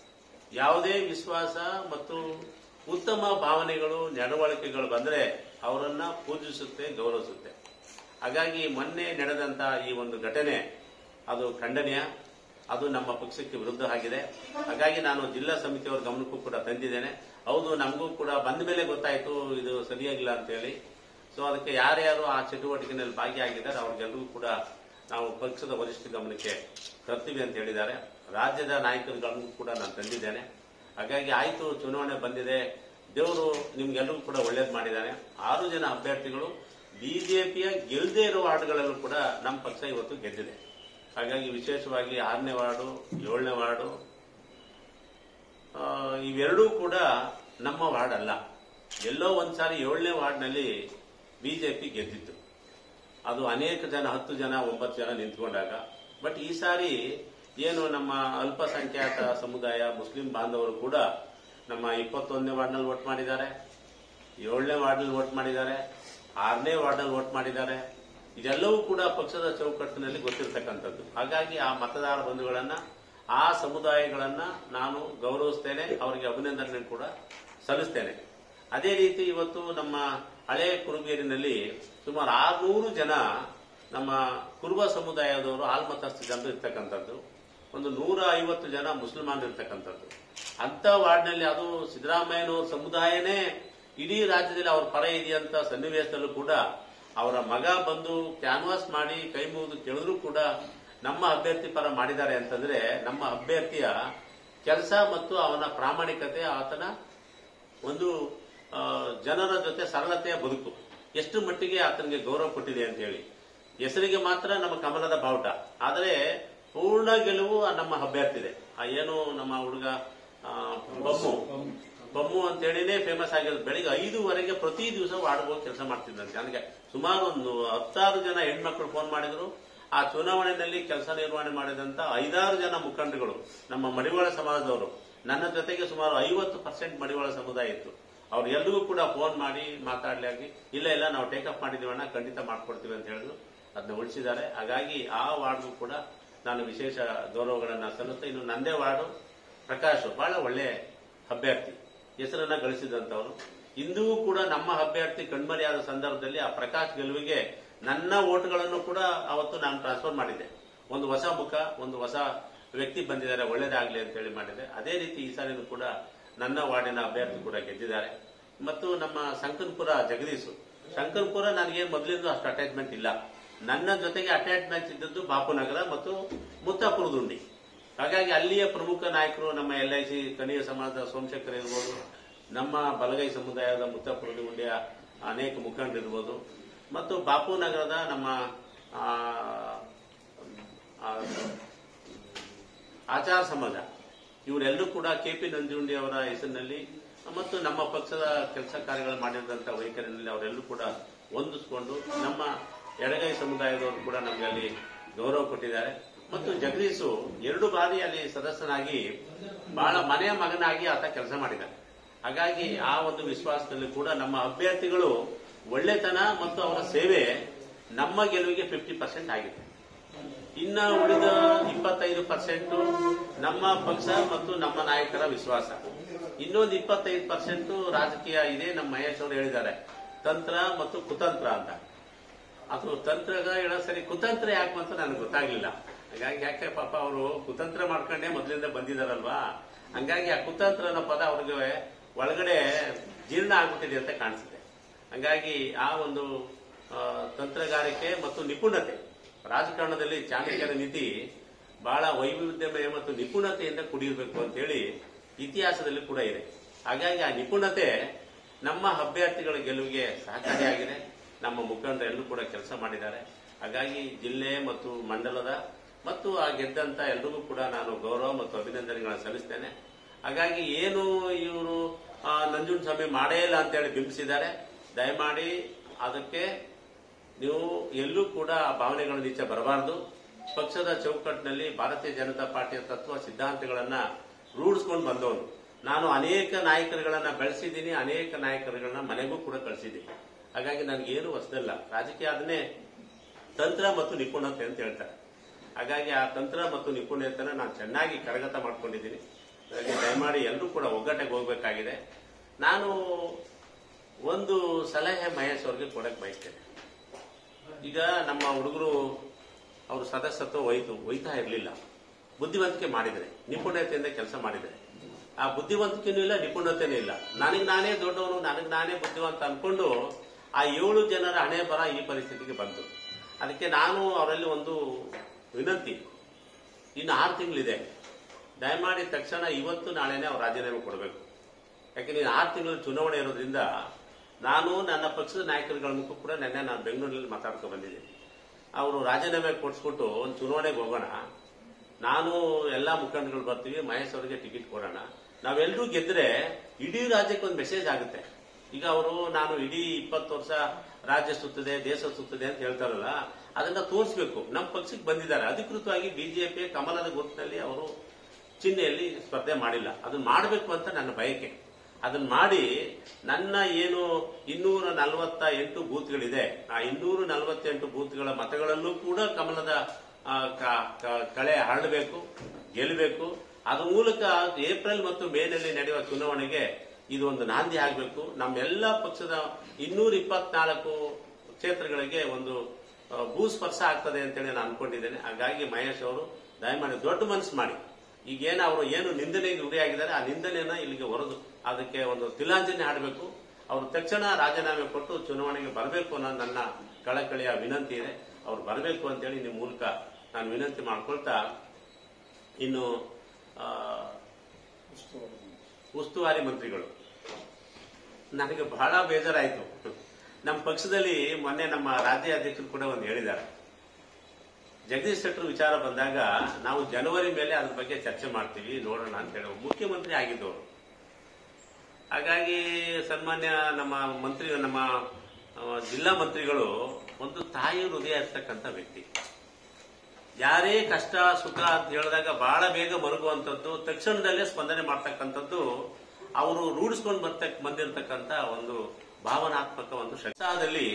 Speaker 1: ಯಾವುದೇ ವಿಶ್ವಾಸ ಮತ್ತು ಉತ್ತಮ ಭಾವನೆಗಳು ನಡವಳಿಕೆಗಳು ಬಂದ್ರೆ ಅವರನ್ನ ಪೂಜಿಸುತ್ತೆ ಗೌರವಿಸುತ್ತೆ ಹಾಗಾಗಿ ಮೊನ್ನೆ ನಡೆದಂತ ಈ ಒಂದು ಘಟನೆ ಅದು ಖಂಡನೀಯ ಅದು ನಮ್ಮ ಪಕ್ಷಕ್ಕೆ ವಿರುದ್ಧ ಆಗಿದೆ ಹಾಗಾಗಿ ನಾನು ಜಿಲ್ಲಾ ಸಮಿತಿಯವರ ಗಮನಕ್ಕೂ ಕೂಡ ತಂದಿದ್ದೇನೆ ಹೌದು ನಮಗೂ ಕೂಡ ಬಂದ ಮೇಲೆ ಗೊತ್ತಾಯ್ತು ಇದು ಸರಿಯಾಗಿಲ್ಲ ಅಂತ ಹೇಳಿ ಸೊ ಅದಕ್ಕೆ ಯಾರ್ಯಾರು ಆ ಚಟುವಟಿಕೆಯಲ್ಲಿ ಭಾಗಿಯಾಗಿದ್ದಾರೆ ಅವ್ರಿಗೆಲ್ಲರಿಗೂ ಕೂಡ ನಾವು ಪಕ್ಷದ ವರಿಷ್ಠ ಗಮನಕ್ಕೆ ತರ್ತೀವಿ ಅಂತ ಹೇಳಿದ್ದಾರೆ ರಾಜ್ಯದ ನಾಯಕರ ಗಮನಕ್ಕೂ ಕೂಡ ನಾನು ತಂದಿದ್ದೇನೆ ಹಾಗಾಗಿ ಆಯ್ತು ಚುನಾವಣೆ ಬಂದಿದೆ ದೇವರು ನಿಮ್ಗೆಲ್ಲರಿಗೂ ಕೂಡ ಒಳ್ಳೇದು ಮಾಡಿದ್ದಾನೆ ಆರು ಜನ ಅಭ್ಯರ್ಥಿಗಳು ಬಿಜೆಪಿಯ ಗೆಲ್ಲದೇ ಇರೋ ವಾರ್ಡ್ಗಳಲ್ಲೂ ಕೂಡ ನಮ್ಮ ಪಕ್ಷ ಇವತ್ತು ಗೆದ್ದಿದೆ ಹಾಗಾಗಿ ವಿಶೇಷವಾಗಿ ಆರನೇ ವಾರ್ಡು ಏಳನೇ ವಾರ್ಡು ಆ, ಇವೆರಡೂ ಕೂಡ ನಮ್ಮ ವಾರ್ಡ್ ಅಲ್ಲ ಎಲ್ಲೋ ಒಂದ್ಸಾರಿ ಏಳನೇ ವಾರ್ಡ್ನಲ್ಲಿ ಬಿಜೆಪಿ ಗೆದ್ದಿತ್ತು ಅದು ಅನೇಕ ಜನ ಹತ್ತು ಜನ ಒಂಬತ್ತು ಜನ ನಿಂತ್ಕೊಂಡಾಗ ಬಟ್ ಈ ಸಾರಿ ಏನು ನಮ್ಮ ಅಲ್ಪಸಂಖ್ಯಾತ ಸಮುದಾಯ ಮುಸ್ಲಿಂ ಬಾಂಧವರು ಕೂಡ ನಮ್ಮ ಇಪ್ಪತ್ತೊಂದನೇ ವಾರ್ಡ್ನಲ್ಲಿ ವೋಟ್ ಮಾಡಿದ್ದಾರೆ ಏಳನೇ ವಾರ್ಡ್ನಲ್ಲಿ ವೋಟ್ ಮಾಡಿದ್ದಾರೆ ಆರನೇ ವಾರ್ಡ್ನಲ್ಲಿ ವೋಟ್ ಮಾಡಿದ್ದಾರೆ ಇದೆಲ್ಲವೂ ಕೂಡ ಪಕ್ಷದ ಚೌಕಟ್ಟಿನಲ್ಲಿ ಗೊತ್ತಿರತಕ್ಕಂಥದ್ದು ಹಾಗಾಗಿ ಆ ಮತದಾರ ಬಂಧುಗಳನ್ನ ಆ ಸಮುದಾಯಗಳನ್ನ ನಾನು ಗೌರವಿಸ್ತೇನೆ ಅವರಿಗೆ ಅಭಿನಂದನೆ ಕೂಡ ಸಲ್ಲಿಸ್ತೇನೆ ಅದೇ ರೀತಿ ಇವತ್ತು ನಮ್ಮ ಹಳೆ ಕುರುಗೇರಿನಲ್ಲಿ ಸುಮಾರು ಆರ್ನೂರು ಜನ ನಮ್ಮ ಕುರುಬ ಸಮುದಾಯದವರು ಆಲ್ಮತಸ್ಥ ಜನರು ಇರ್ತಕ್ಕಂಥದ್ದು ಒಂದು ನೂರ ಐವತ್ತು ಜನ ಮುಸಲ್ಮಾನರು ಇರ್ತಕ್ಕಂಥದ್ದು ಅಂತ ವಾರ್ಡ್ನಲ್ಲಿ ಅದು ಸಿದ್ದರಾಮಯ್ಯನವ್ರ ಸಮುದಾಯನೇ ಇಡೀ ರಾಜ್ಯದಲ್ಲಿ ಅವ್ರ ಪರ ಇದೆಯಂತ ಸನ್ನಿವೇಶದಲ್ಲೂ ಕೂಡ ಅವರ ಮಗ ಬಂದು ಕ್ಯಾನ್ವಾಸ್ ಮಾಡಿ ಕೈ ಮುಗಿದು ಕೇಳಿದ್ರು ಕೂಡ ನಮ್ಮ ಅಭ್ಯರ್ಥಿ ಪರ ಮಾಡಿದ್ದಾರೆ ಅಂತಂದ್ರೆ ನಮ್ಮ ಅಭ್ಯರ್ಥಿಯ ಕೆಲಸ ಮತ್ತು ಅವನ ಪ್ರಾಮಾಣಿಕತೆ ಆತನ ಒಂದು ಆ, ಜನರ ಜೊತೆ ಸರಳತೆಯ ಬದುಕು ಎಷ್ಟು ಮಟ್ಟಿಗೆ ಆತನಿಗೆ ಗೌರವ ಕೊಟ್ಟಿದೆ ಅಂತ ಹೇಳಿ ಹೆಸರಿಗೆ ಮಾತ್ರ ನಮ್ಮ ಕಮಲದ ಬಾವುಟ ಆದರೆ ಪೂರ್ಣ ಗೆಲುವು ಆ ನಮ್ಮ ಅಭ್ಯರ್ಥಿದೆ ಆ ಏನು ನಮ್ಮ ಹುಡುಗ ಆ, ಬಮ್ಮು ಬಮ್ಮು ಅಂತೇಳಿನೇ ಫೇಮಸ್ ಆಗಿರೋದು ಬೆಳಿಗ್ಗೆ ಐದುವರೆಗೆ ಪ್ರತಿ ದಿವಸ ವಾರ್ಡ್ಗೆ ಹೋಗಿ ಕೆಲಸ ಮಾಡ್ತಿದ್ದಂತೆ ನನಗೆ ಸುಮಾರು ಒಂದು ಹತ್ತಾರು ಜನ ಹೆಣ್ಮಕ್ಳು ಫೋನ್ ಮಾಡಿದ್ರು ಆ ಚುನಾವಣೆಯಲ್ಲಿ ಕೆಲಸ ನಿರ್ವಹಣೆ ಮಾಡಿದಂತ ಐದಾರು ಜನ ಮುಖಂಡರುಗಳು ನಮ್ಮ ಮಡಿವಾಳ ಸಮಾಜದವರು ನನ್ನ ಜೊತೆಗೆ ಸುಮಾರು ಐವತ್ತು ಪರ್ಸೆಂಟ್ ಮಡಿವಾಳ ಸಮುದಾಯ ಇತ್ತು ಅವ್ರು ಎಲ್ರಿಗೂ ಕೂಡ ಫೋನ್ ಮಾಡಿ ಮಾತಾಡ್ಲಾಗಿ ಇಲ್ಲ ಇಲ್ಲ ನಾವು ಟೇಕಪ್ ಮಾಡಿದೀವಣ್ಣ ಖಂಡಿತ ಮಾಡ್ಕೊಡ್ತೀವಿ ಅಂತ ಹೇಳಿದ್ರು ಅದನ್ನ ಉಳಿಸಿದ್ದಾರೆ ಹಾಗಾಗಿ ಆ ವಾರ್ಡ್ಗೂ ಕೂಡ ನಾನು ವಿಶೇಷ ಗೌರವಗಳನ್ನ ಸಲ್ಲಿಸ್ತಾ ಇನ್ನು ನಂದೇ ವಾರ್ಡು ಪ್ರಕಾಶ್ ಬಹಳ ಒಳ್ಳೆ ಅಭ್ಯರ್ಥಿ ಹೆಸರನ್ನ ಗಳಿಸಿದಂತವರು ಇಂದೂ ಕೂಡ ನಮ್ಮ ಅಭ್ಯರ್ಥಿ ಕಣ್ಮರೆಯಾದ ಸಂದರ್ಭದಲ್ಲಿ ಆ ಪ್ರಕಾಶ್ ಗೆಲುವಿಗೆ ನನ್ನ ಓಟ್ಗಳನ್ನು ಕೂಡ ಅವತ್ತು ನಾನು ಟ್ರಾನ್ಸ್ಫರ್ ಮಾಡಿದ್ದೆ ಒಂದು ಹೊಸ ಮುಖ ಒಂದು ಹೊಸ ವ್ಯಕ್ತಿ ಬಂದಿದ್ದಾರೆ ಒಳ್ಳೇದಾಗ್ಲಿ ಅಂತ ಹೇಳಿ ಮಾಡಿದೆ ಅದೇ ರೀತಿ ಈ ಸಾರಿನೂ ಕೂಡ ನನ್ನ ವಾರ್ಡಿನ ಅಭ್ಯರ್ಥಿ ಕೂಡ ಗೆದ್ದಿದ್ದಾರೆ ಮತ್ತು ನಮ್ಮ ಶಂಕನ್ಪುರ ಜಗದೀಶು ಶಂಕನ್ಪುರ ನನಗೆ ಮೊದಲಿಂದ ಅಷ್ಟು ಅಟ್ಯಾಚ್ಮೆಂಟ್ ಇಲ್ಲ ನನ್ನ ಜೊತೆಗೆ ಅಟ್ಯಾಚ್ಮೆಂಟ್ ಇದ್ದದ್ದು ಬಾಪುನಗರ ಮತ್ತು ಮುತ್ತಾಪುರದುಂಡಿ ಹಾಗಾಗಿ ಅಲ್ಲಿಯ ಪ್ರಮುಖ ನಾಯಕರು ನಮ್ಮ ಎಲ್ ಐ ಸಿ ಕಣಿಯ ಸಮಾಜದ ಸೋಮಶೇಖರ್ ಇರ್ಬೋದು ನಮ್ಮ ಬಲಗೈ ಸಮುದಾಯದ ಮುತ್ತಾಪುರದ ಉಂಡೆಯ ಅನೇಕ ಮುಖಂಡರಿರ್ಬೋದು ಮತ್ತು ಬಾಪು ನಗರದ ನಮ್ಮ ಆ, ಆ, ಆಚಾರ ಸಮಾಜ ಇವರೆಲ್ಲರೂ ಕೂಡ ಕೆಪಿ ನಂಜುಂಡಿ ಅವರ ಹೆಸರಿನಲ್ಲಿ ಮತ್ತು ನಮ್ಮ ಪಕ್ಷದ ಕೆಲಸ ಕಾರ್ಯಗಳು ಮಾಡಿದಂತ ವೈಖರಿನಲ್ಲಿ ಅವರೆಲ್ಲರೂ ಕೂಡ ಹೊಂದಿಸ್ಕೊಂಡು ನಮ್ಮ ಎಡಗೈ ಸಮುದಾಯದವರು ಕೂಡ ನಮಗೆ ಅಲ್ಲಿ ಗೌರವ ಕೊಟ್ಟಿದ್ದಾರೆ ಮತ್ತು ಜಗದೀಶು ಎರಡು ಬಾರಿ ಅಲ್ಲಿ ಸದಸ್ಯನಾಗಿ ಬಹಳ ಮನೆಯ ಮಗನಾಗಿ ಆತ ಕೆಲಸ ಮಾಡಿದ್ದಾನೆ ಹಾಗಾಗಿ ಆ ಒಂದು ವಿಶ್ವಾಸದಲ್ಲಿ ಕೂಡ ನಮ್ಮ ಅಭ್ಯರ್ಥಿಗಳು ಒಳ್ಳೆತನ ಮತ್ತು ಅವರ ಸೇವೆ ನಮ್ಮ ಗೆಲುವಿಗೆ ಫಿಫ್ಟಿ ಪರ್ಸೆಂಟ್ ಆಗಿದೆ ಇನ್ನ ಉಳಿದ ಇಪ್ಪತ್ತೈದು ಪರ್ಸೆಂಟ್ ನಮ್ಮ ಪಕ್ಷ ಮತ್ತು ನಮ್ಮ ನಾಯಕರ ವಿಶ್ವಾಸ ಇನ್ನೊಂದು ಇಪ್ಪತ್ತೈದು ಪರ್ಸೆಂಟ್ ರಾಜಕೀಯ ಇದೆ ನಮ್ಮ ಮಹೇಶ್ ಅವರು ಹೇಳಿದ್ದಾರೆ ತಂತ್ರ ಮತ್ತು ಕುತಂತ್ರ ಅಂತ ಅದು ತಂತ್ರಗ ಹೇಳೋ ಸರಿ ಕುತಂತ್ರ ಯಾಕೆ ಅಂತ ನನಗೆ ಗೊತ್ತಾಗ್ಲಿಲ್ಲ ಹಾಗಾಗಿ ಯಾಕೆ ಪಾಪ ಅವರು ಕುತಂತ್ರ ಮಾಡ್ಕೊಂಡೇ ಮೊದಲಿಂದ ಬಂದಿದಾರಲ್ವಾ ಹಂಗಾಗಿ ಆ ಕುತಂತ್ರ ಅನ್ನೋ ಪದ ಅವ್ರಿಗೆ ಒಳಗಡೆ ಜೀರ್ಣ ಆಗ್ಬಿಟ್ಟಿದೆ ಅಂತ ಕಾಣಿಸುತ್ತೆ ಹಂಗಾಗಿ ಆ ಒಂದು ಆ, ತಂತ್ರಗಾರಿಕೆ ಮತ್ತು ನಿಪುಣತೆ ರಾಜಕಾರಣದಲ್ಲಿ ಚಾಣಕ್ಯರ ನೀತಿ ಬಹಳ ವೈವಿಧ್ಯಮಯ ಮತ್ತು ನಿಪುಣತೆಯಿಂದ ಕೂಡಿರಬೇಕು ಅಂತ ಹೇಳಿ ಇತಿಹಾಸದಲ್ಲಿ ಕೂಡ ಇದೆ ಹಾಗಾಗಿ ಆ ನಿಪುಣತೆ ನಮ್ಮ ಅಭ್ಯರ್ಥಿಗಳ ಗೆಲುವಿಗೆ ಸಹಕಾರಿಯಾಗಿದೆ ನಮ್ಮ ಮುಖಂಡರೆಲ್ಲರೂ ಕೂಡ ಕೆಲಸ ಮಾಡಿದ್ದಾರೆ ಹಾಗಾಗಿ ಜಿಲ್ಲೆ ಮತ್ತು ಮಂಡಲದ ಮತ್ತು ಆ ಗೆದ್ದಂತ ಎಲ್ರಿಗೂ ಕೂಡ ನಾನು ಗೌರವ ಮತ್ತು ಅಭಿನಂದನೆಗಳನ್ನು ಸಲ್ಲಿಸ್ತೇನೆ ಹಾಗಾಗಿ ಏನು ಇವರು ನಂಜುಂಡಸ್ವಾಮಿ ಮಾಡೇ ಇಲ್ಲ ಅಂತೇಳಿ ಬಿಂಬಿಸಿದ್ದಾರೆ ದಯಮಾಡಿ ಅದಕ್ಕೆ ನೀವು ಎಲ್ಲೂ ಕೂಡ ಆ ಭಾವನೆಗಳ ಈಚೆ ಬರಬಾರದು ಪಕ್ಷದ ಚೌಕಟ್ಟಿನಲ್ಲಿ ಭಾರತೀಯ ಜನತಾ ಪಾರ್ಟಿಯ ತತ್ವ ಸಿದ್ಧಾಂತಗಳನ್ನ ರೂಢಿಸ್ಕೊಂಡು ಬಂದವನು ನಾನು ಅನೇಕ ನಾಯಕರುಗಳನ್ನ ಬೆಳೆಸಿದ್ದೀನಿ ಅನೇಕ ನಾಯಕರುಗಳನ್ನ ಮನೆಗೂ ಕೂಡ ಕಳಿಸಿದ್ದೀನಿ ಹಾಗಾಗಿ ನನಗೇನು ಹೊಸದಲ್ಲ ರಾಜಕೀಯ ಅದನ್ನೇ ತಂತ್ರ ಮತ್ತು ನಿಪುಣತೆ ಅಂತ ಹೇಳ್ತಾರೆ ಹಾಗಾಗಿ ಆ ತಂತ್ರ ಮತ್ತು ನಿಪುಣತೆನ ನಾನು ಚೆನ್ನಾಗಿ ಕರಗತ ಮಾಡ್ಕೊಂಡಿದ್ದೀನಿ ಹಾಗಾಗಿ ದಯಮಾಡಿ ಎಲ್ಲರೂ ಕೂಡ ಒಗ್ಗಟ್ಟಿಗೆ ಹೋಗ್ಬೇಕಾಗಿದೆ ನಾನು ಒಂದು ಸಲಹೆ ಮಹೇಶ್ ಅವ್ರಿಗೆ ಕೊಡಕ್ ಬಯಸ್ತೇನೆ ಈಗ ನಮ್ಮ ಹುಡುಗರು ಅವ್ರ ಸದಸ್ಯತ್ವ ಹೋಯ್ತು ಹೋಯ್ತಾ ಇರಲಿಲ್ಲ ಬುದ್ಧಿವಂತಿಕೆ ಮಾಡಿದ್ರೆ ನಿಪುಣತೆಯಿಂದ ಕೆಲಸ ಮಾಡಿದ್ರೆ ಆ ಬುದ್ಧಿವಂತಿಕೆನೂ ಇಲ್ಲ ನಿಪುಣತೆನೂ ಇಲ್ಲ ನನಗೆ ನಾನೇ ದೊಡ್ಡವನು ನನಗೆ ನಾನೇ ಬುದ್ಧಿವಂತ ಅನ್ಕೊಂಡು ಆ ಏಳು ಜನರ ಹಣೆ ಬರ ಈ ಪರಿಸ್ಥಿತಿಗೆ ಬಂತು ಅದಕ್ಕೆ ನಾನು ಅವರಲ್ಲಿ ಒಂದು ವಿನಂತಿ ಇನ್ನು ಆರು ತಿಂಗಳಿದೆ ದಯಮಾಡಿ ತಕ್ಷಣ ಇವತ್ತು ನಾಳೆನೇ ಅವ್ರು ರಾಜೀನಾಮೆ ಕೊಡಬೇಕು ಯಾಕೆಂದ್ರೆ ಇನ್ನು ಆರು ತಿಂಗಳ ಚುನಾವಣೆ ಇರೋದ್ರಿಂದ ನಾನು ನನ್ನ ಪಕ್ಷದ ನಾಯಕರುಗಳ ಮುಖ ಕೂಡ ನೆನ್ನೆ ನಾನು ಬೆಂಗಳೂರಿನಲ್ಲಿ ಮಾತಾಡ್ಕೊಂಡು ಬಂದಿದ್ದೀನಿ ಅವರು ರಾಜೀನಾಮೆ ಕೊಡಿಸ್ಬಿಟ್ಟು ಒಂದು ಚುನಾವಣೆಗೆ ಹೋಗೋಣ ನಾನು ಎಲ್ಲಾ ಮುಖಂಡಗಳು ಬರ್ತೀವಿ ಮಹೇಶ್ ಅವರಿಗೆ ಟಿಕೆಟ್ ಕೊಡೋಣ ನಾವೆಲ್ಲರೂ ಗೆದ್ರೆ ಇಡೀ ರಾಜ್ಯಕ್ಕೆ ಒಂದು ಮೆಸೇಜ್ ಆಗುತ್ತೆ ಈಗ ಅವರು ನಾನು ಇಡೀ ಇಪ್ಪತ್ತು ವರ್ಷ ರಾಜ್ಯ ಸುತ್ತದೆ ದೇಶ ಸುತ್ತದೆ ಅಂತ ಹೇಳ್ತಾರಲ್ಲ ಅದನ್ನ ತೋರಿಸ್ಬೇಕು ನಮ್ಮ ಪಕ್ಷಕ್ಕೆ ಬಂದಿದ್ದಾರೆ ಅಧಿಕೃತವಾಗಿ ಬಿಜೆಪಿ ಕಮಲದ ಗುರುತಿನಲ್ಲಿ ಅವರು ಚಿಹ್ನೆಯಲ್ಲಿ ಸ್ಪರ್ಧೆ ಮಾಡಿಲ್ಲ ಅದನ್ನ ಮಾಡಬೇಕು ಅಂತ ನನ್ನ ಬಯಕೆ ಅದನ್ನ ಮಾಡಿ ನನ್ನ ಏನು ಇನ್ನೂರ ನಲವತ್ತ ಎಂಟು ಬೂತ್ಗಳಿದೆ ಆ ಇನ್ನೂರ ನಲವತ್ತೆಂಟು ಬೂತ್ಗಳ ಮತಗಳಲ್ಲೂ ಕೂಡ ಕಮಲದ ಆ, ಕ- ಕ- ಕಳೆ ಹರಡಬೇಕು ಗೆಲ್ಲಬೇಕು ಅದ್ರ ಮೂಲಕ ಏಪ್ರಿಲ್ ಮತ್ತು ಮೇನಲ್ಲಿ ನಡೆಯುವ ಚುನಾವಣೆಗೆ ಇದು ಒಂದು ನಾಂದಿ ಆಗಬೇಕು ನಮ್ಮೆಲ್ಲ ಪಕ್ಷದ ಇನ್ನೂರ ಇಪ್ಪತ್ನಾಲ್ಕು ಕ್ಷೇತ್ರಗಳಿಗೆ ಒಂದು ಆ, ಭೂಸ್ಪರ್ಶ ಆಗ್ತದೆ ಅಂತೇಳಿ ನಾನು ಅನ್ಕೊಂಡಿದ್ದೇನೆ ಹಾಗಾಗಿ ಮಹೇಶ್ ಅವರು ದಯಮಾಡಿ ದೊಡ್ಡ ಮನಸ್ಸು ಮಾಡಿ ಈಗೇನು ಅವರು ಏನು ನಿಂದನೆಗೆ ಗುರಿಯಾಗಿದ್ದಾರೆ ಆ ನಿಂದನೆಯನ್ನ ಇಲ್ಲಿಗೆ ಹೊರದು ಅದಕ್ಕೆ ಒಂದು ತಿಲಾಂಜಲಿ ಹಾಡಬೇಕು ಅವರು ತಕ್ಷಣ ರಾಜೀನಾಮೆ ಕೊಟ್ಟು ಚುನಾವಣೆಗೆ ಬರಬೇಕು ಅನ್ನೋ ನನ್ನ ಕಳಕಳಿಯ ವಿನಂತಿ ಇದೆ ಅವ್ರು ಬರಬೇಕು ಅಂತೇಳಿ ನಿಮ್ಮ ಮೂಲಕ ನಾನು ವಿನಂತಿ ಮಾಡ್ಕೊಳ್ತಾ ಇನ್ನು ಆ, ಉಸ್ತುವಾರಿ ಮಂತ್ರಿಗಳು ನನಗೆ ಬಹಳ ಬೇಜಾರಾಯಿತು ನಮ್ಮ ಪಕ್ಷದಲ್ಲಿ ಮೊನ್ನೆ ನಮ್ಮ ರಾಜ್ಯ ಅಧ್ಯಕ್ಷರು ಕೂಡ ಒಂದು ಹೇಳಿದ್ದಾರೆ ಜಗದೀಶ್ ಶೆಟ್ಟರ್ ವಿಚಾರ ಬಂದಾಗ ನಾವು ಜನವರಿ ಮೇಲೆ ಅದ್ರ ಬಗ್ಗೆ ಚರ್ಚೆ ಮಾಡ್ತೀವಿ ನೋಡೋಣ ಅಂತ ಹೇಳಿ ಮುಖ್ಯಮಂತ್ರಿ ಆಗಿದ್ದವರು ಹಾಗಾಗಿ ಸನ್ಮಾನ್ಯ ನಮ್ಮ ಮಂತ್ರಿ ನಮ್ಮ ಆ, ಜಿಲ್ಲಾ ಮಂತ್ರಿಗಳು ಒಂದು ತಾಯಿ ಹೃದಯ ಇರ್ತಕ್ಕಂಥ ವ್ಯಕ್ತಿ ಯಾರೇ ಕಷ್ಟ ಸುಖ ಅಂತ ಹೇಳಿದಾಗ ಬಹಳ ಬೇಗ ಮರುಗುವಂಥದ್ದು ತಕ್ಷಣದಲ್ಲೇ ಸ್ಪಂದನೆ ಮಾಡ್ತಕ್ಕಂಥದ್ದು ಅವರು ರೂಢಿಸ್ಕೊಂಡು ಬರ್ತಕ್ ಬಂದಿರತಕ್ಕಂಥ ಒಂದು ಭಾವನಾತ್ಮಕ ಒಂದು ಶಕ್ತಾದಲ್ಲಿ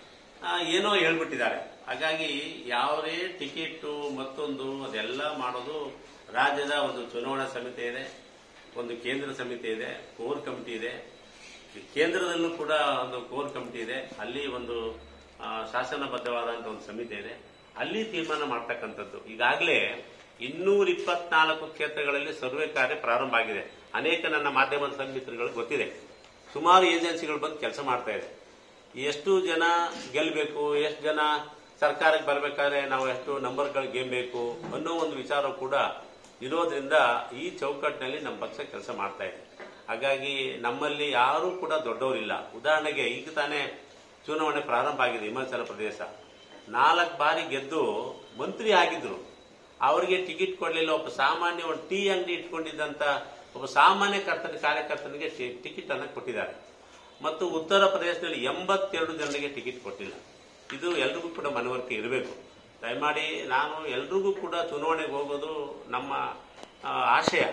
Speaker 1: ಏನೋ ಹೇಳ್ಬಿಟ್ಟಿದ್ದಾರೆ ಹಾಗಾಗಿ ಯಾವುದೇ ಟಿಕೆಟ್ ಮತ್ತೊಂದು ಅದೆಲ್ಲ ಮಾಡೋದು ರಾಜ್ಯದ ಒಂದು ಚುನಾವಣಾ ಸಮಿತಿ ಇದೆ ಒಂದು ಕೇಂದ್ರ ಸಮಿತಿ ಇದೆ ಕೋರ್ ಕಮಿಟಿ ಇದೆ ಕೇಂದ್ರದಲ್ಲೂ ಕೂಡ ಒಂದು ಕೋರ್ ಕಮಿಟಿ ಇದೆ ಅಲ್ಲಿ ಒಂದು ಆ, ಶಾಸನಬದ್ಧವಾದಂತಹ ಒಂದು ಸಮಿತಿ ಇದೆ ಅಲ್ಲಿ ತೀರ್ಮಾನ ಮಾಡ್ತಕ್ಕಂಥದ್ದು ಈಗಾಗಲೇ ಇನ್ನೂರ ಇಪ್ಪತ್ನಾಲ್ಕು ಕ್ಷೇತ್ರಗಳಲ್ಲಿ ಸರ್ವೆ ಕಾರ್ಯ ಪ್ರಾರಂಭ ಆಗಿದೆ ಅನೇಕ ನನ್ನ ಮಾಧ್ಯಮದ ಸನ್ಮಿತ್ರಗಳು ಗೊತ್ತಿದೆ ಸುಮಾರು ಏಜೆನ್ಸಿಗಳು ಬಂದು ಕೆಲಸ ಮಾಡ್ತಾ ಇದೆ ಎಷ್ಟು ಜನ ಗೆಲ್ಲಬೇಕು ಎಷ್ಟು ಜನ ಸರ್ಕಾರಕ್ಕೆ ಬರಬೇಕಾದ್ರೆ ನಾವು ಎಷ್ಟು ನಂಬರ್ಗಳು ಗೆಲ್ಲಬೇಕು ಅನ್ನೋ ಒಂದು ವಿಚಾರ ಕೂಡ ಇರೋದ್ರಿಂದ ಈ ಚೌಕಟ್ಟಿನಲ್ಲಿ ನಮ್ಮ ಪಕ್ಷ ಕೆಲಸ ಮಾಡ್ತಾ ಇದೆ ಹಾಗಾಗಿ ನಮ್ಮಲ್ಲಿ ಯಾರೂ ಕೂಡ ದೊಡ್ಡವರಿಲ್ಲ ಉದಾಹರಣೆಗೆ ಈಗ ತಾನೇ ಚುನಾವಣೆ ಪ್ರಾರಂಭ ಆಗಿದೆ ಹಿಮಾಚಲ ಪ್ರದೇಶ ನಾಲ್ಕು ಬಾರಿ ಗೆದ್ದು ಮಂತ್ರಿ ಆಗಿದ್ರು ಅವರಿಗೆ ಟಿಕೆಟ್ ಕೊಡಲಿಲ್ಲ ಒಬ್ಬ ಸಾಮಾನ್ಯ ಒಂದು ಟೀ ಅಂಗಡಿ ಇಟ್ಕೊಂಡಿದ್ದಂತ ಒಬ್ಬ ಸಾಮಾನ್ಯ ಕರ್ತನ ಕಾರ್ಯಕರ್ತನಿಗೆ ಟಿ- ಟಿಕೆಟ್ ಅನ್ನು ಕೊಟ್ಟಿದ್ದಾರೆ ಮತ್ತು ಉತ್ತರ ಪ್ರದೇಶದಲ್ಲಿ ಎಂಬತ್ತೆರಡು ಜನರಿಗೆ ಟಿಕೆಟ್ ಕೊಟ್ಟಿಲ್ಲ ಇದು ಎಲ್ರಿಗೂ ಕೂಡ ಮನವರಿಕೆ ಇರಬೇಕು ದಯಮಾಡಿ ನಾನು ಎಲ್ರಿಗೂ ಕೂಡ ಚುನಾವಣೆಗೆ ಹೋಗೋದು ನಮ್ಮ ಆ, ಆಶಯ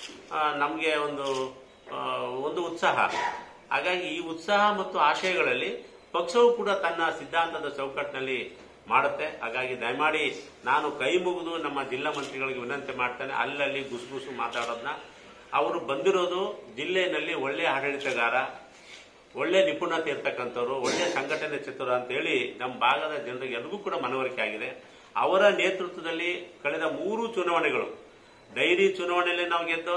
Speaker 1: ನಮಗೆ ಒಂದು ಆ, ಒಂದು ಉತ್ಸಾಹ ಹಾಗಾಗಿ ಈ ಉತ್ಸಾಹ ಮತ್ತು ಆಶಯಗಳಲ್ಲಿ ಪಕ್ಷವು ಕೂಡ ತನ್ನ ಸಿದ್ಧಾಂತದ ಚೌಕಟ್ಟಿನಲ್ಲಿ ಮಾಡುತ್ತೆ ಹಾಗಾಗಿ ದಯಮಾಡಿ ನಾನು ಕೈ ಮುಗಿದು ನಮ್ಮ ಜಿಲ್ಲಾ ಮಂತ್ರಿಗಳಿಗೆ ವಿನಂತಿ ಮಾಡ್ತೇನೆ ಅಲ್ಲಲ್ಲಿ ಗುಸುಗುಸು ಮಾತಾಡೋದನ್ನ ಅವರು ಬಂದಿರೋದು ಜಿಲ್ಲೆಯಲ್ಲಿ ಒಳ್ಳೆ ಆಡಳಿತಗಾರ ಒಳ್ಳೆ ನಿಪುಣತೆ ಇರ್ತಕ್ಕಂಥವ್ರು ಒಳ್ಳೆ ಸಂಘಟನೆ ಚಿತ್ರ ಅಂತ ಹೇಳಿ ನಮ್ಮ ಭಾಗದ ಜನರಿಗೆ ಎಲ್ರಿಗೂ ಕೂಡ ಮನವರಿಕೆ ಆಗಿದೆ ಅವರ ನೇತೃತ್ವದಲ್ಲಿ ಕಳೆದ ಮೂರು ಚುನಾವಣೆಗಳು ಡೈರಿ ಚುನಾವಣೆಯಲ್ಲಿ ನಾವು ಗೆದ್ದು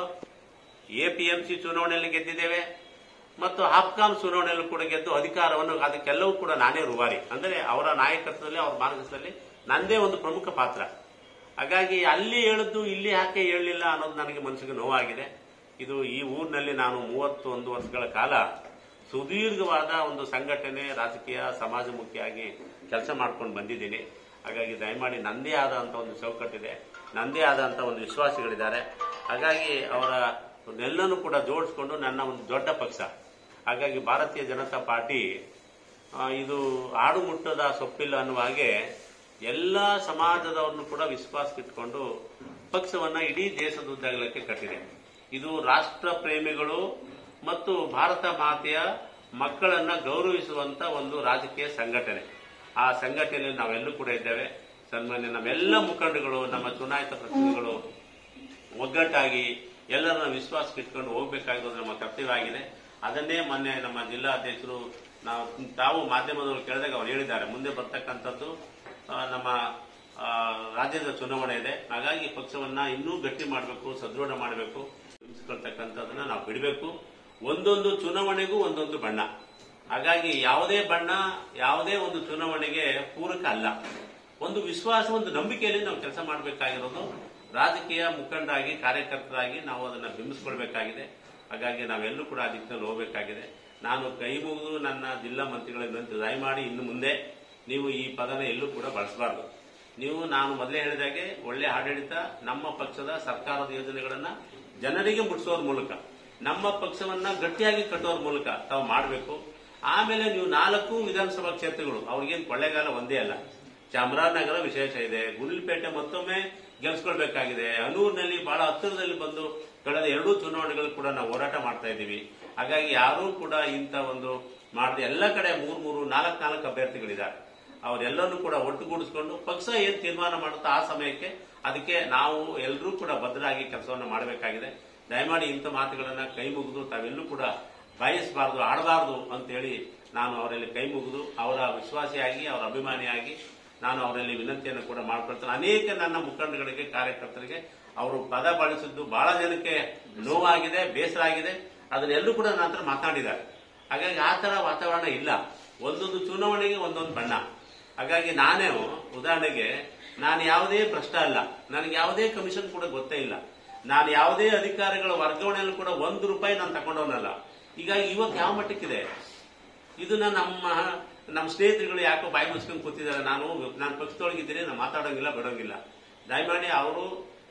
Speaker 1: ಎಪಿಎಂಸಿ ಚುನಾವಣೆಯಲ್ಲಿ ಗೆದ್ದಿದ್ದೇವೆ ಮತ್ತು ಹಾಪ್ಕಾಮ್ ಚುನಾವಣೆಯಲ್ಲೂ ಕೂಡ ಗೆದ್ದು ಅಧಿಕಾರವನ್ನು ಅದಕ್ಕೆಲ್ಲವೂ ಕೂಡ ನಾನೇ ರುವಾರಿ ಅಂದರೆ ಅವರ ನಾಯಕತ್ವದಲ್ಲಿ ಅವರ ಮಾರ್ಗದರ್ಶನದಲ್ಲಿ ನಂದೇ ಒಂದು ಪ್ರಮುಖ ಪಾತ್ರ ಹಾಗಾಗಿ ಅಲ್ಲಿ ಹೇಳಿದ್ದು ಇಲ್ಲಿ ಯಾಕೆ ಹೇಳಲಿಲ್ಲ ಅನ್ನೋದು ನನಗೆ ಮನಸ್ಸಿಗೆ ನೋವಾಗಿದೆ ಇದು ಈ ಊರಿನಲ್ಲಿ ನಾನು ಮೂವತ್ತೊಂದು ವರ್ಷಗಳ ಕಾಲ ಸುದೀರ್ಘವಾದ ಒಂದು ಸಂಘಟನೆ ರಾಜಕೀಯ ಸಮಾಜಮುಖಿಯಾಗಿ ಕೆಲಸ ಮಾಡ್ಕೊಂಡು ಬಂದಿದ್ದೀನಿ ಹಾಗಾಗಿ ದಯಮಾಡಿ ನಂದೇ ಆದಂತ ಒಂದು ಚೌಕಟ್ಟಿದೆ ನಂದೇ ಆದಂತ ಒಂದು ವಿಶ್ವಾಸಿಗಳಿದ್ದಾರೆ ಹಾಗಾಗಿ ಅವರ ಎಲ್ಲನೂ ಕೂಡ ಜೋಡಿಸ್ಕೊಂಡು ನನ್ನ ಒಂದು ದೊಡ್ಡ ಪಕ್ಷ ಹಾಗಾಗಿ ಭಾರತೀಯ ಜನತಾ ಪಾರ್ಟಿ ಆ, ಇದು ಆಡು ಮುಟ್ಟದ ಸೊಪ್ಪಿಲ್ಲ ಅನ್ನುವ ಹಾಗೆ ಎಲ್ಲ ಸಮಾಜದವ್ರನ್ನು ಕೂಡ ವಿಶ್ವಾಸಕ್ಕಿಟ್ಕೊಂಡು ಪಕ್ಷವನ್ನ ಇಡೀ ದೇಶದ ಉದ್ದಾಗಲಕ್ಕೆ ಕಟ್ಟಿದೆ ಇದು ರಾಷ್ಟ್ರ ಪ್ರೇಮಿಗಳು ಮತ್ತು ಭಾರತ ಮಾತೆಯ ಮಕ್ಕಳನ್ನ ಗೌರವಿಸುವಂತ ಒಂದು ರಾಜಕೀಯ ಸಂಘಟನೆ ಆ ಸಂಘಟನೆಯಲ್ಲಿ ನಾವೆಲ್ಲೂ ಕೂಡ ಇದ್ದೇವೆ ಸನ್ಮಾನ್ಯ ನಮ್ಮೆಲ್ಲ ಮುಖಂಡಗಳು ನಮ್ಮ ಚುನಾಯಿತ ಪ್ರತಿನಿಧಿಗಳು ಒಗ್ಗಟ್ಟಾಗಿ ಎಲ್ಲರನ್ನ ವಿಶ್ವಾಸಕ್ಕೆ ಇಟ್ಕೊಂಡು ಹೋಗ್ಬೇಕಾಗಿರೋದು ನಮ್ಮ ಕರ್ತವ್ಯ ಆಗಿದೆ ಅದನ್ನೇ ಮೊನ್ನೆ ನಮ್ಮ ಜಿಲ್ಲಾ ಅಧ್ಯಕ್ಷರು ನಾವು ತಾವು ಮಾಧ್ಯಮದವರು ಕೇಳಿದಾಗ ಅವ್ರು ಹೇಳಿದ್ದಾರೆ ಮುಂದೆ ಬರ್ತಕ್ಕಂಥದ್ದು ಆ, ನಮ್ಮ ಆ, ರಾಜ್ಯದ ಚುನಾವಣೆ ಇದೆ ಹಾಗಾಗಿ ಪಕ್ಷವನ್ನ ಇನ್ನೂ ಗಟ್ಟಿ ಮಾಡಬೇಕು ಸದೃಢ ಮಾಡಬೇಕು ನಿಲ್ಲಿಸ್ಕೊಳ್ತಕ್ಕಂಥದ್ದನ್ನ ನಾವು ಬಿಡಬೇಕು ಒಂದೊಂದು ಚುನಾವಣೆಗೂ ಒಂದೊಂದು ಬಣ್ಣ ಹಾಗಾಗಿ ಯಾವುದೇ ಬಣ್ಣ ಯಾವುದೇ ಒಂದು ಚುನಾವಣೆಗೆ ಪೂರಕ ಅಲ್ಲ ಒಂದು ವಿಶ್ವಾಸ ಒಂದು ನಂಬಿಕೆಯಲ್ಲಿ ನಾವು ಕೆಲಸ ಮಾಡಬೇಕಾಗಿರೋದು ರಾಜಕೀಯ ಮುಖಂಡರಾಗಿ ಕಾರ್ಯಕರ್ತರಾಗಿ ನಾವು ಅದನ್ನ ಬಿಂಬಿಸ್ಕೊಳ್ಬೇಕಾಗಿದೆ ಹಾಗಾಗಿ ನಾವೆಲ್ಲರೂ ಕೂಡ ಆ ದಿಕ್ಕಿನಲ್ಲಿ ಹೋಗಬೇಕಾಗಿದೆ ನಾನು ಕೈ ಮುಗಿದು ನನ್ನ ಜಿಲ್ಲಾ ಮಂತ್ರಿಗಳ ವಿನಂತಿ ದಯಮಾಡಿ ಇನ್ನು ಮುಂದೆ ನೀವು ಈ ಪದನ ಎಲ್ಲೂ ಕೂಡ ಬಳಸಬಾರ್ದು ನೀವು ನಾನು ಮೊದಲೇ ಹೇಳಿದಾಗೆ ಒಳ್ಳೆ ಆಡಳಿತ ನಮ್ಮ ಪಕ್ಷದ ಸರ್ಕಾರದ ಯೋಜನೆಗಳನ್ನ ಜನರಿಗೆ ಮುಟ್ಟಿಸೋದ್ರ ಮೂಲಕ ನಮ್ಮ ಪಕ್ಷವನ್ನ ಗಟ್ಟಿಯಾಗಿ ಕಟ್ಟೋದ್ರ ಮೂಲಕ ತಾವು ಮಾಡಬೇಕು ಆಮೇಲೆ ನೀವು ನಾಲ್ಕು ವಿಧಾನಸಭಾ ಕ್ಷೇತ್ರಗಳು ಅವ್ರಿಗೇನು ಕೊಳ್ಳೆಗಾಲ ಒಂದೇ ಅಲ್ಲ ಚಾಮರಾಜನಗರ ವಿಶೇಷ ಇದೆ ಗುಂಡ್ಲಪೇಟೆ ಮತ್ತೊಮ್ಮೆ ಗೆಲ್ಸ್ಕೊಳ್ಬೇಕಾಗಿದೆ ಅನೂರಿನಲ್ಲಿ ಬಹಳ ಹತ್ತಿರದಲ್ಲಿ ಬಂದು ಕಳೆದ ಎರಡೂ ಚುನಾವಣೆಗಳು ಕೂಡ ನಾವು ಹೋರಾಟ ಮಾಡ್ತಾ ಇದ್ದೀವಿ ಹಾಗಾಗಿ ಯಾರೂ ಕೂಡ ಇಂಥ ಒಂದು ಮಾಡದೆ ಎಲ್ಲ ಕಡೆ ಮೂರ್ ಮೂರು ನಾಲ್ಕು ನಾಲ್ಕು ಅಭ್ಯರ್ಥಿಗಳಿದ್ದಾರೆ ಅವರೆಲ್ಲರೂ ಕೂಡ ಒಟ್ಟುಗೂಡಿಸ್ಕೊಂಡು ಪಕ್ಷ ಏನ್ ತೀರ್ಮಾನ ಮಾಡುತ್ತೋ ಆ ಸಮಯಕ್ಕೆ ಅದಕ್ಕೆ ನಾವು ಎಲ್ಲರೂ ಕೂಡ ಭದ್ರಾಗಿ ಕೆಲಸವನ್ನು ಮಾಡಬೇಕಾಗಿದೆ ದಯಮಾಡಿ ಇಂಥ ಮಾತುಗಳನ್ನ ಕೈ ಮುಗಿದು ತಾವೆಲ್ಲೂ ಕೂಡ ಬಯಸಬಾರದು ಆಡಬಾರದು ಅಂತೇಳಿ ನಾನು ಅವರಲ್ಲಿ ಕೈ ಮುಗಿದು ಅವರ ವಿಶ್ವಾಸಿಯಾಗಿ ಅವರ ಅಭಿಮಾನಿಯಾಗಿ ನಾನು ಅವರಲ್ಲಿ ವಿನಂತಿಯನ್ನು ಕೂಡ ಮಾಡ್ಕೊಳ್ತೇನೆ ಅನೇಕ ನನ್ನ ಮುಖಂಡಗಳಿಗೆ ಕಾರ್ಯಕರ್ತರಿಗೆ ಅವರು ಪದ ಬಳಸಿದ್ದು ಬಹಳ ಜನಕ್ಕೆ ನೋವಾಗಿದೆ ಬೇಸರ ಆಗಿದೆ ಅದನ್ನೆಲ್ಲೂ ಕೂಡ ನನ್ನ ಹತ್ರ ಮಾತನಾಡಿದ್ದಾರೆ ಹಾಗಾಗಿ ಆ ತರ ವಾತಾವರಣ ಇಲ್ಲ ಒಂದೊಂದು ಚುನಾವಣೆಗೆ ಒಂದೊಂದು ಬಣ್ಣ ಹಾಗಾಗಿ ನಾನೇ ಉದಾಹರಣೆಗೆ ನಾನು ಯಾವುದೇ ಭ್ರಷ್ಟ ಅಲ್ಲ ನನಗೆ ಯಾವುದೇ ಕಮಿಷನ್ ಕೂಡ ಗೊತ್ತೇ ಇಲ್ಲ ನಾನು ಯಾವುದೇ ಅಧಿಕಾರಿಗಳ ವರ್ಗಾವಣೆಯಲ್ಲೂ ಕೂಡ ಒಂದು ರೂಪಾಯಿ ನಾನು ತಗೊಂಡವನಲ್ಲ ಈಗ ಇವತ್ತು ಯಾವ ಮಟ್ಟಕ್ಕಿದೆ ಇದನ್ನ ನಮ್ಮ ನಮ್ಮ ಸ್ನೇಹಿತರುಗಳು ಯಾಕೋ ಬಾಯಿ ಮುಚ್ಕೊಂಡು ಕೂತಿದ್ದಾರೆ ನಾನು ನಾನು ಪಕ್ಷದೊಳಗಿದ್ದೀನಿ ನಾನು ಮಾತಾಡೋಂಗಿಲ್ಲ ಬಿಡೋಂಗಿಲ್ಲ ದಯಮಾಡಿ ಅವರು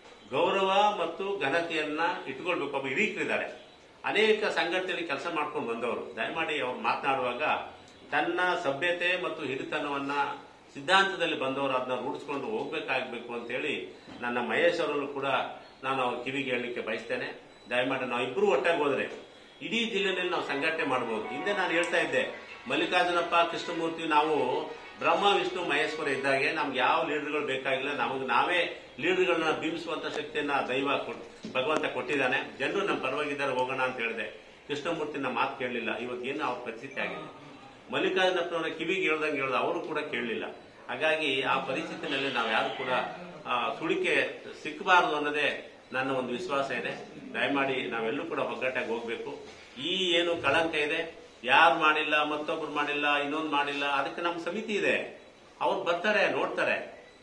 Speaker 1: ಗೌರವ ಮತ್ತು ಘನತೆಯನ್ನ ಇಟ್ಕೊಳ್ಬೇಕು ಒಬ್ಬ ಹಿರೀಕರಿದ್ದಾರೆ ಅನೇಕ ಸಂಘಟನೆಯಲ್ಲಿ ಕೆಲಸ ಮಾಡ್ಕೊಂಡು ಬಂದವರು ದಯಮಾಡಿ ಅವ್ರು ಮಾತನಾಡುವಾಗ ತನ್ನ ಸಭ್ಯತೆ ಮತ್ತು ಹಿರಿತನವನ್ನ ಸಿದ್ಧಾಂತದಲ್ಲಿ ಬಂದವರು ಅದನ್ನ ರೂಢಿಸ್ಕೊಂಡು ಹೋಗ್ಬೇಕಾಗಬೇಕು ಅಂತ ಹೇಳಿ ನನ್ನ ಮಹೇಶ್ ಅವರಲ್ಲೂ ಕೂಡ ನಾನು ಅವ್ರ ಕಿವಿಗೆ ಹೇಳಲಿಕ್ಕೆ ಬಯಸ್ತೇನೆ ದಯಮಾಡಿ ನಾವು ಇಬ್ಬರು ಒಟ್ಟಾಗಿ ಹೋದ್ರೆ ಇಡೀ ಜಿಲ್ಲೆಯಲ್ಲಿ ನಾವು ಸಂಘಟನೆ ಮಾಡಬಹುದು ಹಿಂದೆ ನಾನು ಹೇಳ್ತಾ ಇದ್ದೆ ಮಲ್ಲಿಕಾರ್ಜುನಪ್ಪ ಕೃಷ್ಣಮೂರ್ತಿ ನಾವು ಬ್ರಹ್ಮ ವಿಷ್ಣು ಮಹೇಶ್ವರ ಇದ್ದಾಗೆ ನಮ್ಗೆ ಯಾವ ಲೀಡರ್ಗಳು ಬೇಕಾಗಿಲ್ಲ ನಮಗೆ ನಾವೇ ಲೀಡರ್ಗಳನ್ನ ಬಿಂಬಿಸುವಂತ ಶಕ್ತಿಯನ್ನ ದೈವ ಕೊಟ್- ಭಗವಂತ ಕೊಟ್ಟಿದ್ದಾನೆ ಜನರು ನಮ್ಮ ಪರವಾಗಿದ್ದಾರೆ ಹೋಗೋಣ ಅಂತ ಹೇಳಿದೆ ಕೃಷ್ಣಮೂರ್ತಿನ ಮಾತು ಕೇಳಲಿಲ್ಲ ಇವತ್ತು ಏನು ಅವ್ರ ಪರಿಸ್ಥಿತಿ ಆಗಿದೆ ಮಲ್ಲಿಕಾರ್ಜುನಪ್ಪನವರ ಕಿವಿಗೆ ಹೇಳ್ದಂಗೆ ಹೇಳ್ದ ಅವರು ಕೂಡ ಕೇಳಲಿಲ್ಲ ಹಾಗಾಗಿ ಆ ಪರಿಸ್ಥಿತಿನಲ್ಲಿ ನಾವು ಯಾರು ಕೂಡ ಆ, ಸುಳಿಕೆ ಸಿಕ್ಕಬಾರದು ಅನ್ನೋದೇ ನನ್ನ ಒಂದು ವಿಶ್ವಾಸ ಇದೆ ದಯಮಾಡಿ ನಾವೆಲ್ಲೂ ಕೂಡ ಒಗ್ಗಟ್ಟಾಗಿ ಹೋಗ್ಬೇಕು ಈ ಏನು ಕಳಂಕ ಇದೆ ಯಾರು ಮಾಡಿಲ್ಲ ಮತ್ತೊಬ್ರು ಮಾಡಿಲ್ಲ ಇನ್ನೊಂದು ಮಾಡಿಲ್ಲ ಅದಕ್ಕೆ ನಮ್ಮ ಸಮಿತಿ ಇದೆ ಅವ್ರು ಬರ್ತಾರೆ ನೋಡ್ತಾರೆ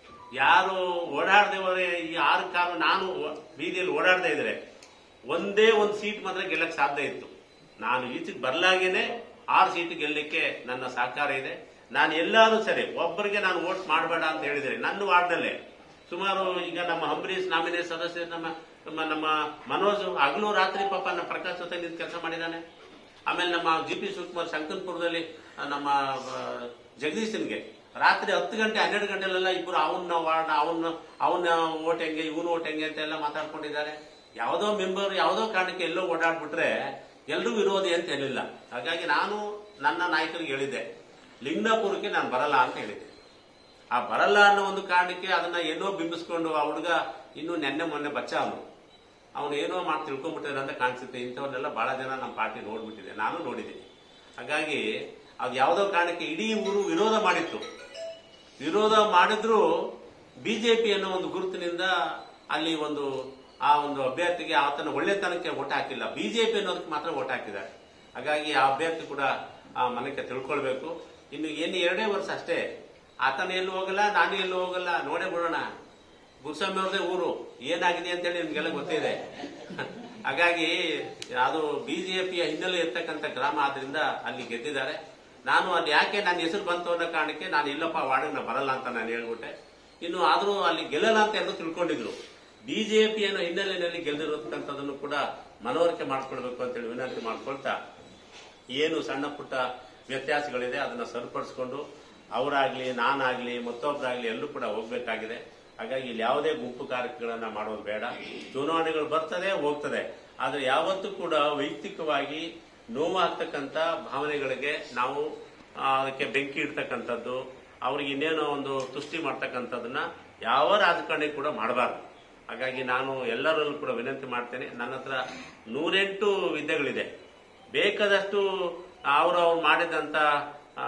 Speaker 1: ಯಾರು ಓಡಾಡದೆ ಹೋದ್ರೆ ಈ ಆರು ಕಾರು ನಾನು ಬೀದಿಯಲ್ಲಿ ಓಡಾಡದೇ ಇದ್ರೆ ಒಂದೇ ಒಂದು ಸೀಟ್ ಮಾತ್ರ ಗೆಲ್ಲಕ್ಕೆ ಸಾಧ್ಯ ಇತ್ತು ನಾನು ಈಚೆಗೆ ಬರ್ಲಾಗೇನೆ ಆರು ಸೀಟ್ ಗೆಲ್ಲಕ್ಕೆ ನನ್ನ ಸಹಕಾರ ಇದೆ ನಾನು ಎಲ್ಲಾರು ಸರಿ ಒಬ್ಬರಿಗೆ ನಾನು ವೋಟ್ ಮಾಡಬೇಡ ಅಂತ ಹೇಳಿದ್ರೆ ನನ್ನ ವಾರ್ಡ್ನಲ್ಲೇ ಸುಮಾರು ಈಗ ನಮ್ಮ ಅಂಬರೀಶ್ ನಾಮಿನೇ ಸದಸ್ಯ ನಮ್ಮ ನಮ್ಮ ನಮ್ಮ ಮನೋಜ್ ಹಗಲು ರಾತ್ರಿ ಪಾಪ ನಮ್ಮ ಪ್ರಕಾಶ್ ಜೊತೆ ನಿಂತು ಕೆಲಸ ಮಾಡಿದ್ದಾನೆ ಆಮೇಲೆ ನಮ್ಮ ಜಿ ಪಿ ಶಿವಕುಮಾರ್ ಶಂಕನ್ಪುರದಲ್ಲಿ ಆ, ನಮ್ಮ ಆ, ಜಗದೀಶನ್ಗೆ ರಾತ್ರಿ ಹತ್ತು ಗಂಟೆ ಹನ್ನೆರಡು ಗಂಟೆಲೆಲ್ಲ ಇಬ್ಬರು ಅವನ್ನ ವಾರ್ಡ್ ಅವನ್ನ ಅವನ ಓಟ್ ಹೆಂಗೆ ಇವನು ಓಟ್ ಹೆಂಗೆ ಅಂತೆಲ್ಲ ಮಾತಾಡ್ಕೊಂಡಿದ್ದಾರೆ ಯಾವುದೋ ಮೆಂಬರ್ ಯಾವುದೋ ಕಾರಣಕ್ಕೆ ಎಲ್ಲೋ ಓಡಾಡ್ಬಿಟ್ರೆ ಎಲ್ಲರೂ ವಿರೋಧಿ ಅಂತ ಹೇಳಿಲ್ಲ ಹಾಗಾಗಿ ನಾನು ನನ್ನ ನಾಯಕರಿಗೆ ಹೇಳಿದ್ದೆ ಲಿಂಗನಾಪುರಕ್ಕೆ ನಾನು ಬರಲ್ಲ ಅಂತ ಹೇಳಿದ್ದೆ ಆ ಬರಲ್ಲ ಅನ್ನೋ ಒಂದು ಕಾರಣಕ್ಕೆ ಅದನ್ನ ಏನೋ ಬಿಂಬಿಸ್ಕೊಂಡು ಆ ಹುಡುಗ ಇನ್ನು ನೆನ್ನೆ ಮೊನ್ನೆ ಬಚ್ಚ ಅವನು ಅವನು ಏನೋ ಮಾಡಿ ತಿಳ್ಕೊಂಡ್ಬಿಟ್ಟಿದ್ರೆ ಅಂತ ಕಾಣಿಸುತ್ತೆ ಇಂಥವನ್ನೆಲ್ಲ ಬಹಳ ಜನ ನಮ್ಮ ಪಾರ್ಟಿ ನೋಡ್ಬಿಟ್ಟಿದೆ ನಾನು ನೋಡಿದ್ದೀನಿ ಹಾಗಾಗಿ ಅದು ಯಾವುದೋ ಕಾರಣಕ್ಕೆ ಇಡೀ ಊರು ವಿರೋಧ ಮಾಡಿತ್ತು ವಿರೋಧ ಮಾಡಿದ್ರು ಬಿಜೆಪಿ ಅನ್ನೋ ಒಂದು ಗುರುತಿನಿಂದ ಅಲ್ಲಿ ಒಂದು ಆ ಒಂದು ಅಭ್ಯರ್ಥಿಗೆ ಆತನ ಒಳ್ಳೆತನಕ್ಕೆ ಓಟ್ ಹಾಕಿಲ್ಲ ಬಿಜೆಪಿ ಅನ್ನೋದಕ್ಕೆ ಮಾತ್ರ ಓಟ್ ಹಾಕಿದ್ದಾರೆ ಹಾಗಾಗಿ ಆ ಅಭ್ಯರ್ಥಿ ಕೂಡ ಆ ಮನಕ್ಕೆ ತಿಳ್ಕೊಳ್ಬೇಕು ಇನ್ನು ಏನು ಎರಡೇ ವರ್ಷ ಅಷ್ಟೇ ಆತನ ಎಲ್ಲೂ ಹೋಗಲ್ಲ ನಾನು ಎಲ್ಲೂ ಹೋಗಲ್ಲ ನೋಡೇ ಬಿಡೋಣ ಗುರುಸ್ವಾಮಿ ಅವ್ರದೇ ಊರು ಏನಾಗಿದೆ ಅಂತೇಳಿ ನಿಮ್ಗೆಲ್ಲ ಗೊತ್ತಿದೆ ಹಾಗಾಗಿ ಅದು ಬಿಜೆಪಿಯ ಹಿನ್ನೆಲೆ ಇರ್ತಕ್ಕಂಥ ಗ್ರಾಮ ಆದ್ರಿಂದ ಅಲ್ಲಿ ಗೆದ್ದಿದ್ದಾರೆ ನಾನು ಅಲ್ಲಿ ಯಾಕೆ ನನ್ನ ಹೆಸರು ಬಂತು ಅನ್ನೋ ಕಾರಣಕ್ಕೆ ನಾನು ಇಲ್ಲಪ್ಪ ವಾರ್ಡಿಗೆ ನಾನು ಬರಲ್ಲ ಅಂತ ನಾನು ಹೇಳ್ಬಿಟ್ಟೆ ಇನ್ನು ಆದ್ರೂ ಅಲ್ಲಿ ಗೆಲ್ಲಲ್ಲ ಅಂತ ಎಲ್ಲರೂ ತಿಳ್ಕೊಂಡಿದ್ರು ಬಿಜೆಪಿಯನ್ನು ಹಿನ್ನೆಲೆಯಲ್ಲಿ ಗೆದ್ದಿರತಕ್ಕಂಥದ್ದನ್ನು ಕೂಡ ಮನವರಿಕೆ ಮಾಡ್ಕೊಳ್ಬೇಕು ಅಂತೇಳಿ ವಿನಂತಿ ಮಾಡ್ಕೊಳ್ತಾ ಏನು ಸಣ್ಣ ಪುಟ್ಟ ವ್ಯತ್ಯಾಸಗಳಿದೆ ಅದನ್ನ ಸರಿಪಡಿಸ್ಕೊಂಡು ಅವರಾಗ್ಲಿ ನಾನಾಗ್ಲಿ ಮತ್ತೊಬ್ಬರಾಗ್ಲಿ ಎಲ್ಲರೂ ಕೂಡ ಹೋಗ್ಬೇಕಾಗಿದೆ ಹಾಗಾಗಿ ಇಲ್ಲಿ ಯಾವುದೇ ಗುಂಪು ಕಾರ್ಯಕ್ರಮಗಳನ್ನ ಮಾಡೋದು ಬೇಡ ಚುನಾವಣೆಗಳು ಬರ್ತದೆ ಹೋಗ್ತದೆ ಆದ್ರೆ ಯಾವತ್ತೂ ಕೂಡ ವೈಯಕ್ತಿಕವಾಗಿ ನೋವಾಗ್ತಕ್ಕಂಥ ಭಾವನೆಗಳಿಗೆ ನಾವು ಆ, ಅದಕ್ಕೆ ಬೆಂಕಿ ಇಡ್ತಕ್ಕಂಥದ್ದು ಅವ್ರಿಗೆ ಇನ್ನೇನೋ ಒಂದು ತುಷ್ಟಿ ಮಾಡ್ತಕ್ಕಂಥದ್ದನ್ನ ಯಾವ ರಾಜಕಾರಣಿ ಕೂಡ ಮಾಡಬಾರ್ದು ಹಾಗಾಗಿ ನಾನು ಎಲ್ಲರಲ್ಲೂ ಕೂಡ ವಿನಂತಿ ಮಾಡ್ತೇನೆ ನನ್ನ ಹತ್ರ ನೂರೆಂಟು ವಿದ್ಯೆಗಳಿದೆ ಬೇಕಾದಷ್ಟು ಅವರು ಅವ್ರು ಮಾಡಿದಂತ ಆ,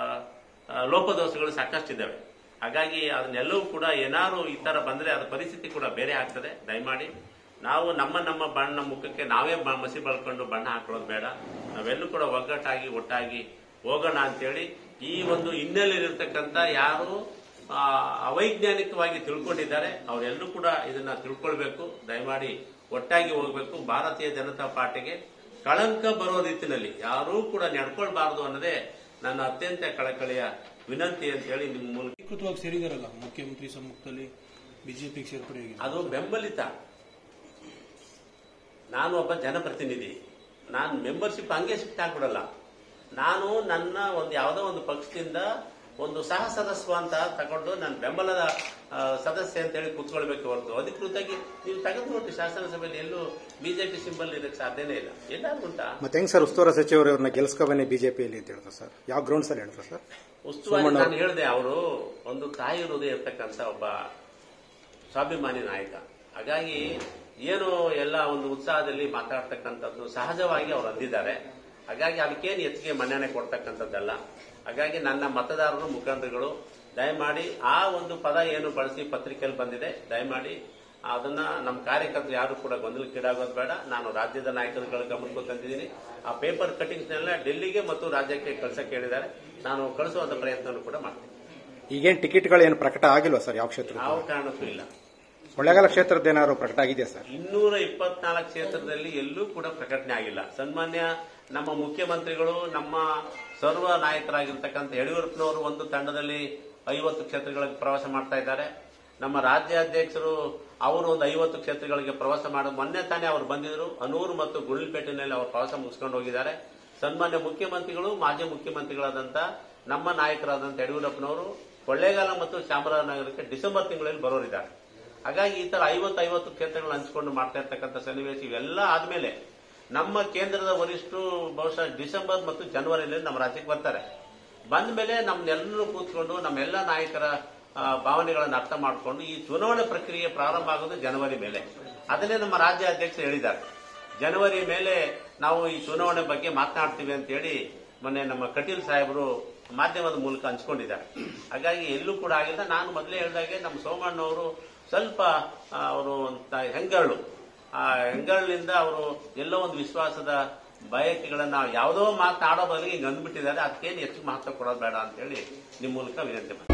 Speaker 1: ಆ, ಲೋಪದೋಷಗಳು ಸಾಕಷ್ಟಿದ್ದಾವೆ ಹಾಗಾಗಿ ಅದನ್ನೆಲ್ಲವೂ ಕೂಡ ಏನಾದ್ರು ಈ ತರ ಬಂದ್ರೆ ಅದ್ರ ಪರಿಸ್ಥಿತಿ ಕೂಡ ಬೇರೆ ಆಗ್ತದೆ ದಯಮಾಡಿ ನಾವು ನಮ್ಮ ನಮ್ಮ ಬಣ್ಣ ಮುಖಕ್ಕೆ ನಾವೇ ಬ- ಮಸಿ ಬಳ್ಕೊಂಡು ಬಣ್ಣ ಹಾಕೊಳ್ಳೋದು ಬೇಡ ನಾವೆಲ್ಲೂ ಕೂಡ ಒಗ್ಗಟ್ಟಾಗಿ ಒಟ್ಟಾಗಿ ಹೋಗೋಣ ಅಂತೇಳಿ ಈ ಒಂದು ಹಿನ್ನೆಲೆಯಲ್ಲಿರ್ತಕ್ಕಂಥ ಯಾರು ಆ, ಅವೈಜ್ಞಾನಿಕವಾಗಿ ತಿಳ್ಕೊಂಡಿದ್ದಾರೆ ಅವರೆಲ್ಲರೂ ಕೂಡ ಇದನ್ನ ತಿಳ್ಕೊಳ್ಬೇಕು ದಯಮಾಡಿ ಒಟ್ಟಾಗಿ ಹೋಗ್ಬೇಕು ಭಾರತೀಯ ಜನತಾ ಪಾರ್ಟಿಗೆ ಕಳಂಕ ಬರೋ ರೀತಿಯಲ್ಲಿ ಯಾರೂ ಕೂಡ ನಡ್ಕೊಳ್ಬಾರದು ಅನ್ನೋದೇ ನನ್ನ ಅತ್ಯಂತ ಕಳಕಳಿಯ ವಿನಂತಿ ಅಂತ ಹೇಳಿ ನಿಮ್ಮ ಮೂಲಕ
Speaker 2: ಅಧಿಕೃತವಾಗಿ ಸೇರಿದಾರಲ್ಲ ಮುಖ್ಯಮಂತ್ರಿ ಸಮ್ಮುಖದಲ್ಲಿ ಬಿಜೆಪಿಗೆ ಸೇರ್ಪಡೆಯಾಗಿದೆ
Speaker 1: ಅದು ಬೆಂಬಲಿತ ನಾನು ಒಬ್ಬ ಜನಪ್ರತಿನಿಧಿ ನಾನು ಮೆಂಬರ್ಶಿಪ್ ಹಂಗೆ ಶಿಫ್ಟ್ ಆಗ್ಬಿಡಲ್ಲ ನಾನು ನನ್ನ ಒಂದು ಯಾವುದೋ ಒಂದು ಪಕ್ಷದಿಂದ ಒಂದು ಸಹ ಸದಸ್ಯ ಅಂತ ತಗೊಂಡು ನನ್ನ ಬೆಂಬಲದ ಆ, ಸದಸ್ಯ ಅಂತ ಹೇಳಿ ಕೂತ್ಕೊಳ್ಬೇಕು ಹೊರತು ಅಧಿಕೃತವಾಗಿ ನೀವು ತೆಗೆದು ನೋಡಿ ಶಾಸನಸಭೆಯಲ್ಲಿ ಎಲ್ಲೂ ಬಿಜೆಪಿ ಸಿಂಬಲ್ ಇದಕ್ಕೆ ಸಾಧ್ಯನೇ ಇಲ್ಲ ಎಲ್ಲಾದ್ರೂ ಉಂಟಾ
Speaker 3: ಮತ್ತೆ ಹೆಂಗ್ ಸರ್ ಉಸ್ತುವಾರಿ ಸಚಿವರು ಇವ್ರನ್ನ ಗೆಲ್ಸ್ಕೊಬನ್ನಿ ಬಿಜೆಪಿಯಲ್ಲಿ ಅಂತ ಹೇಳಿದ್ರು ಸರ್ ಯಾವ ಗ್ರೌಂಡ್ಸ್ ಅಲ್ಲಿ ಹೇಳಿದ್ರು ಸರ್
Speaker 1: ಉಸ್ತುವಾರಿ ನಾನು ಹೇಳಿದೆ ಅವರು ಒಂದು ತಾಯಿ ಹೃದಯ ಇರ್ತಕ್ಕಂಥ ಒಬ್ಬ ಸ್ವಾಭಿಮಾನಿ ನಾಯಕ ಹಾಗಾಗಿ ಏನು ಎಲ್ಲ ಒಂದು ಉತ್ಸಾಹದಲ್ಲಿ ಮಾತಾಡ್ತಕ್ಕಂಥದ್ದು ಸಹಜವಾಗಿ ಅವ್ರು ಅಂದಿದ್ದಾರೆ ಹಾಗಾಗಿ ಅದಕ್ಕೇನು ಹೆಚ್ಚಿಗೆ ಮನ್ನಣೆ ಕೊಡ್ತಕ್ಕಂಥದ್ದಲ್ಲ ಹಾಗಾಗಿ ನನ್ನ ಮತದಾರರು ಮುಖಂಡರುಗಳು ದಯಮಾಡಿ ಆ ಒಂದು ಪದ ಏನು ಬಳಸಿ ಪತ್ರಿಕೆಯಲ್ಲಿ ಬಂದಿದೆ ದಯಮಾಡಿ ಅದನ್ನ ನಮ್ಮ ಕಾರ್ಯಕರ್ತರು ಯಾರು ಕೂಡ ಗೊಂದಲಕ್ಕೀಡಾಗೋದು ಬೇಡ ನಾನು ರಾಜ್ಯದ ನಾಯಕರುಗಳ ಗಮನಕ್ಕೂ ತಂದಿದ್ದೀನಿ ಆ ಪೇಪರ್ ಕಟಿಂಗ್ಸ್ನೆಲ್ಲ ಡೆಲ್ಲಿಗೆ ಮತ್ತು ರಾಜ್ಯಕ್ಕೆ ಕಳ್ಸಕ್ಕೆ ಹೇಳಿದ್ದಾರೆ ನಾನು ಕಳಿಸುವಂತ ಪ್ರಯತ್ನ ಕೂಡ ಮಾಡ್ತೀನಿ
Speaker 3: ಈಗೇನು ಟಿಕೆಟ್ಗಳು ಏನು ಪ್ರಕಟ ಆಗಿಲ್ವಾ ಸರ್ ಯಾವ ಕ್ಷೇತ್ರ
Speaker 1: ಯಾವ ಕಾರಣಕ್ಕೂ ಇಲ್ಲ
Speaker 3: ಕೊಳ್ಳೇಗಾಲ ಕ್ಷೇತ್ರದ ಏನಾದ್ರು ಪ್ರಕಟ ಆಗಿದೆಯಾ ಸರ್
Speaker 1: ಇನ್ನೂರ ಇಪ್ಪತ್ನಾಲ್ಕು ಕ್ಷೇತ್ರದಲ್ಲಿ ಎಲ್ಲೂ ಕೂಡ ಪ್ರಕಟಣೆ ಆಗಿಲ್ಲ ಸನ್ಮಾನ್ಯ ನಮ್ಮ ಮುಖ್ಯಮಂತ್ರಿಗಳು ನಮ್ಮ ಸರ್ವ ನಾಯಕರಾಗಿರ್ತಕ್ಕಂಥ ಯಡಿಯೂರಪ್ಪನವರು ಒಂದು ತಂಡದಲ್ಲಿ ಐವತ್ತು ಕ್ಷೇತ್ರಗಳಿಗೆ ಪ್ರವಾಸ ಮಾಡ್ತಾ ಇದ್ದಾರೆ ನಮ್ಮ ರಾಜ್ಯಾಧ್ಯಕ್ಷರು ಅವರು ಒಂದು ಐವತ್ತು ಕ್ಷೇತ್ರಗಳಿಗೆ ಪ್ರವಾಸ ಮಾಡಿ ಮೊನ್ನೆ ತಾನೇ ಅವರು ಬಂದಿದ್ರು ಅನೂರು ಮತ್ತು ಗುಂಡ್ಲುಪೇಟೆನಲ್ಲಿ ಅವರು ಪ್ರವಾಸ ಮುಗಿಸ್ಕೊಂಡು ಹೋಗಿದ್ದಾರೆ ಸನ್ಮಾನ್ಯ ಮುಖ್ಯಮಂತ್ರಿಗಳು ಮಾಜಿ ಮುಖ್ಯಮಂತ್ರಿಗಳಾದಂಥ ನಮ್ಮ ನಾಯಕರಾದಂಥ ಯಡಿಯೂರಪ್ಪನವರು ಕೊಳ್ಳೇಗಾಲ ಮತ್ತು ಚಾಮರಾಜನಗರಕ್ಕೆ ಡಿಸೆಂಬರ್ ತಿಂಗಳಲ್ಲಿ ಬರೋರಿದ್ದಾರೆ ಹಾಗಾಗಿ ಈ ತರ ಐವತ್ತು ಐವತ್ತು ಕ್ಷೇತ್ರಗಳನ್ನ ಹಂಚಿಕೊಂಡು ಮಾಡ್ತಾ ಇರ್ತಕ್ಕಂಥ ಸನ್ನಿವೇಶ ಇವೆಲ್ಲ ಆದ್ಮೇಲೆ ನಮ್ಮ ಕೇಂದ್ರದ ವರಿಷ್ಠರು ಬಹುಶಃ ಡಿಸೆಂಬರ್ ಮತ್ತು ಜನವರಿಯಲ್ಲಿ ನಮ್ಮ ರಾಜ್ಯಕ್ಕೆ ಬರ್ತಾರೆ ಬಂದ ಮೇಲೆ ನಮ್ನೆಲ್ಲರೂ ಕೂತ್ಕೊಂಡು ನಮ್ಮೆಲ್ಲ ನಾಯಕರ ಆ, ಭಾವನೆಗಳನ್ನು ಅರ್ಥ ಮಾಡಿಕೊಂಡು ಈ ಚುನಾವಣೆ ಪ್ರಕ್ರಿಯೆ ಪ್ರಾರಂಭ ಆಗೋದು ಜನವರಿ ಮೇಲೆ ಅದನ್ನೇ ನಮ್ಮ ರಾಜ್ಯ ಅಧ್ಯಕ್ಷರು ಹೇಳಿದ್ದಾರೆ ಜನವರಿ ಮೇಲೆ ನಾವು ಈ ಚುನಾವಣೆ ಬಗ್ಗೆ ಮಾತನಾಡ್ತೀವಿ ಅಂತ ಹೇಳಿ ಮೊನ್ನೆ ನಮ್ಮ ಕಟೀಲ್ ಸಾಹೇಬರು ಮಾಧ್ಯಮದ ಮೂಲಕ ಹಂಚ್ಕೊಂಡಿದ್ದಾರೆ ಹಾಗಾಗಿ ಎಲ್ಲೂ ಕೂಡ ಆಗಿಲ್ಲ ನಾನು ಮೊದಲೇ ಹೇಳಿದಾಗೆ ನಮ್ಮ ಸೋಮಣ್ಣವರು ಸ್ವಲ್ಪ ಆ, ಅವರು ಒಂದ್ ಹೆಂಗರಳು ಆ ಹೆಂಗರಳಿಂದ ಅವರು ಎಲ್ಲೋ ಒಂದು ವಿಶ್ವಾಸದ ಬಯಕೆಗಳನ್ನ ಯಾವುದೋ ಮಾತನಾಡೋ ಬದಲಿಗೆ ಹಿಂಗ್ ಅಂದ್ಬಿಟ್ಟಿದ್ದಾರೆ ಅದಕ್ಕೇನು ಹೆಚ್ಚು ಮಹತ್ವ ಕೊಡೋದು ಬೇಡ ಅಂತ ಹೇಳಿ ನಿಮ್ಮ ಮೂಲಕ ವಿನಂತಿ ಮಾಡ್ತೀನಿ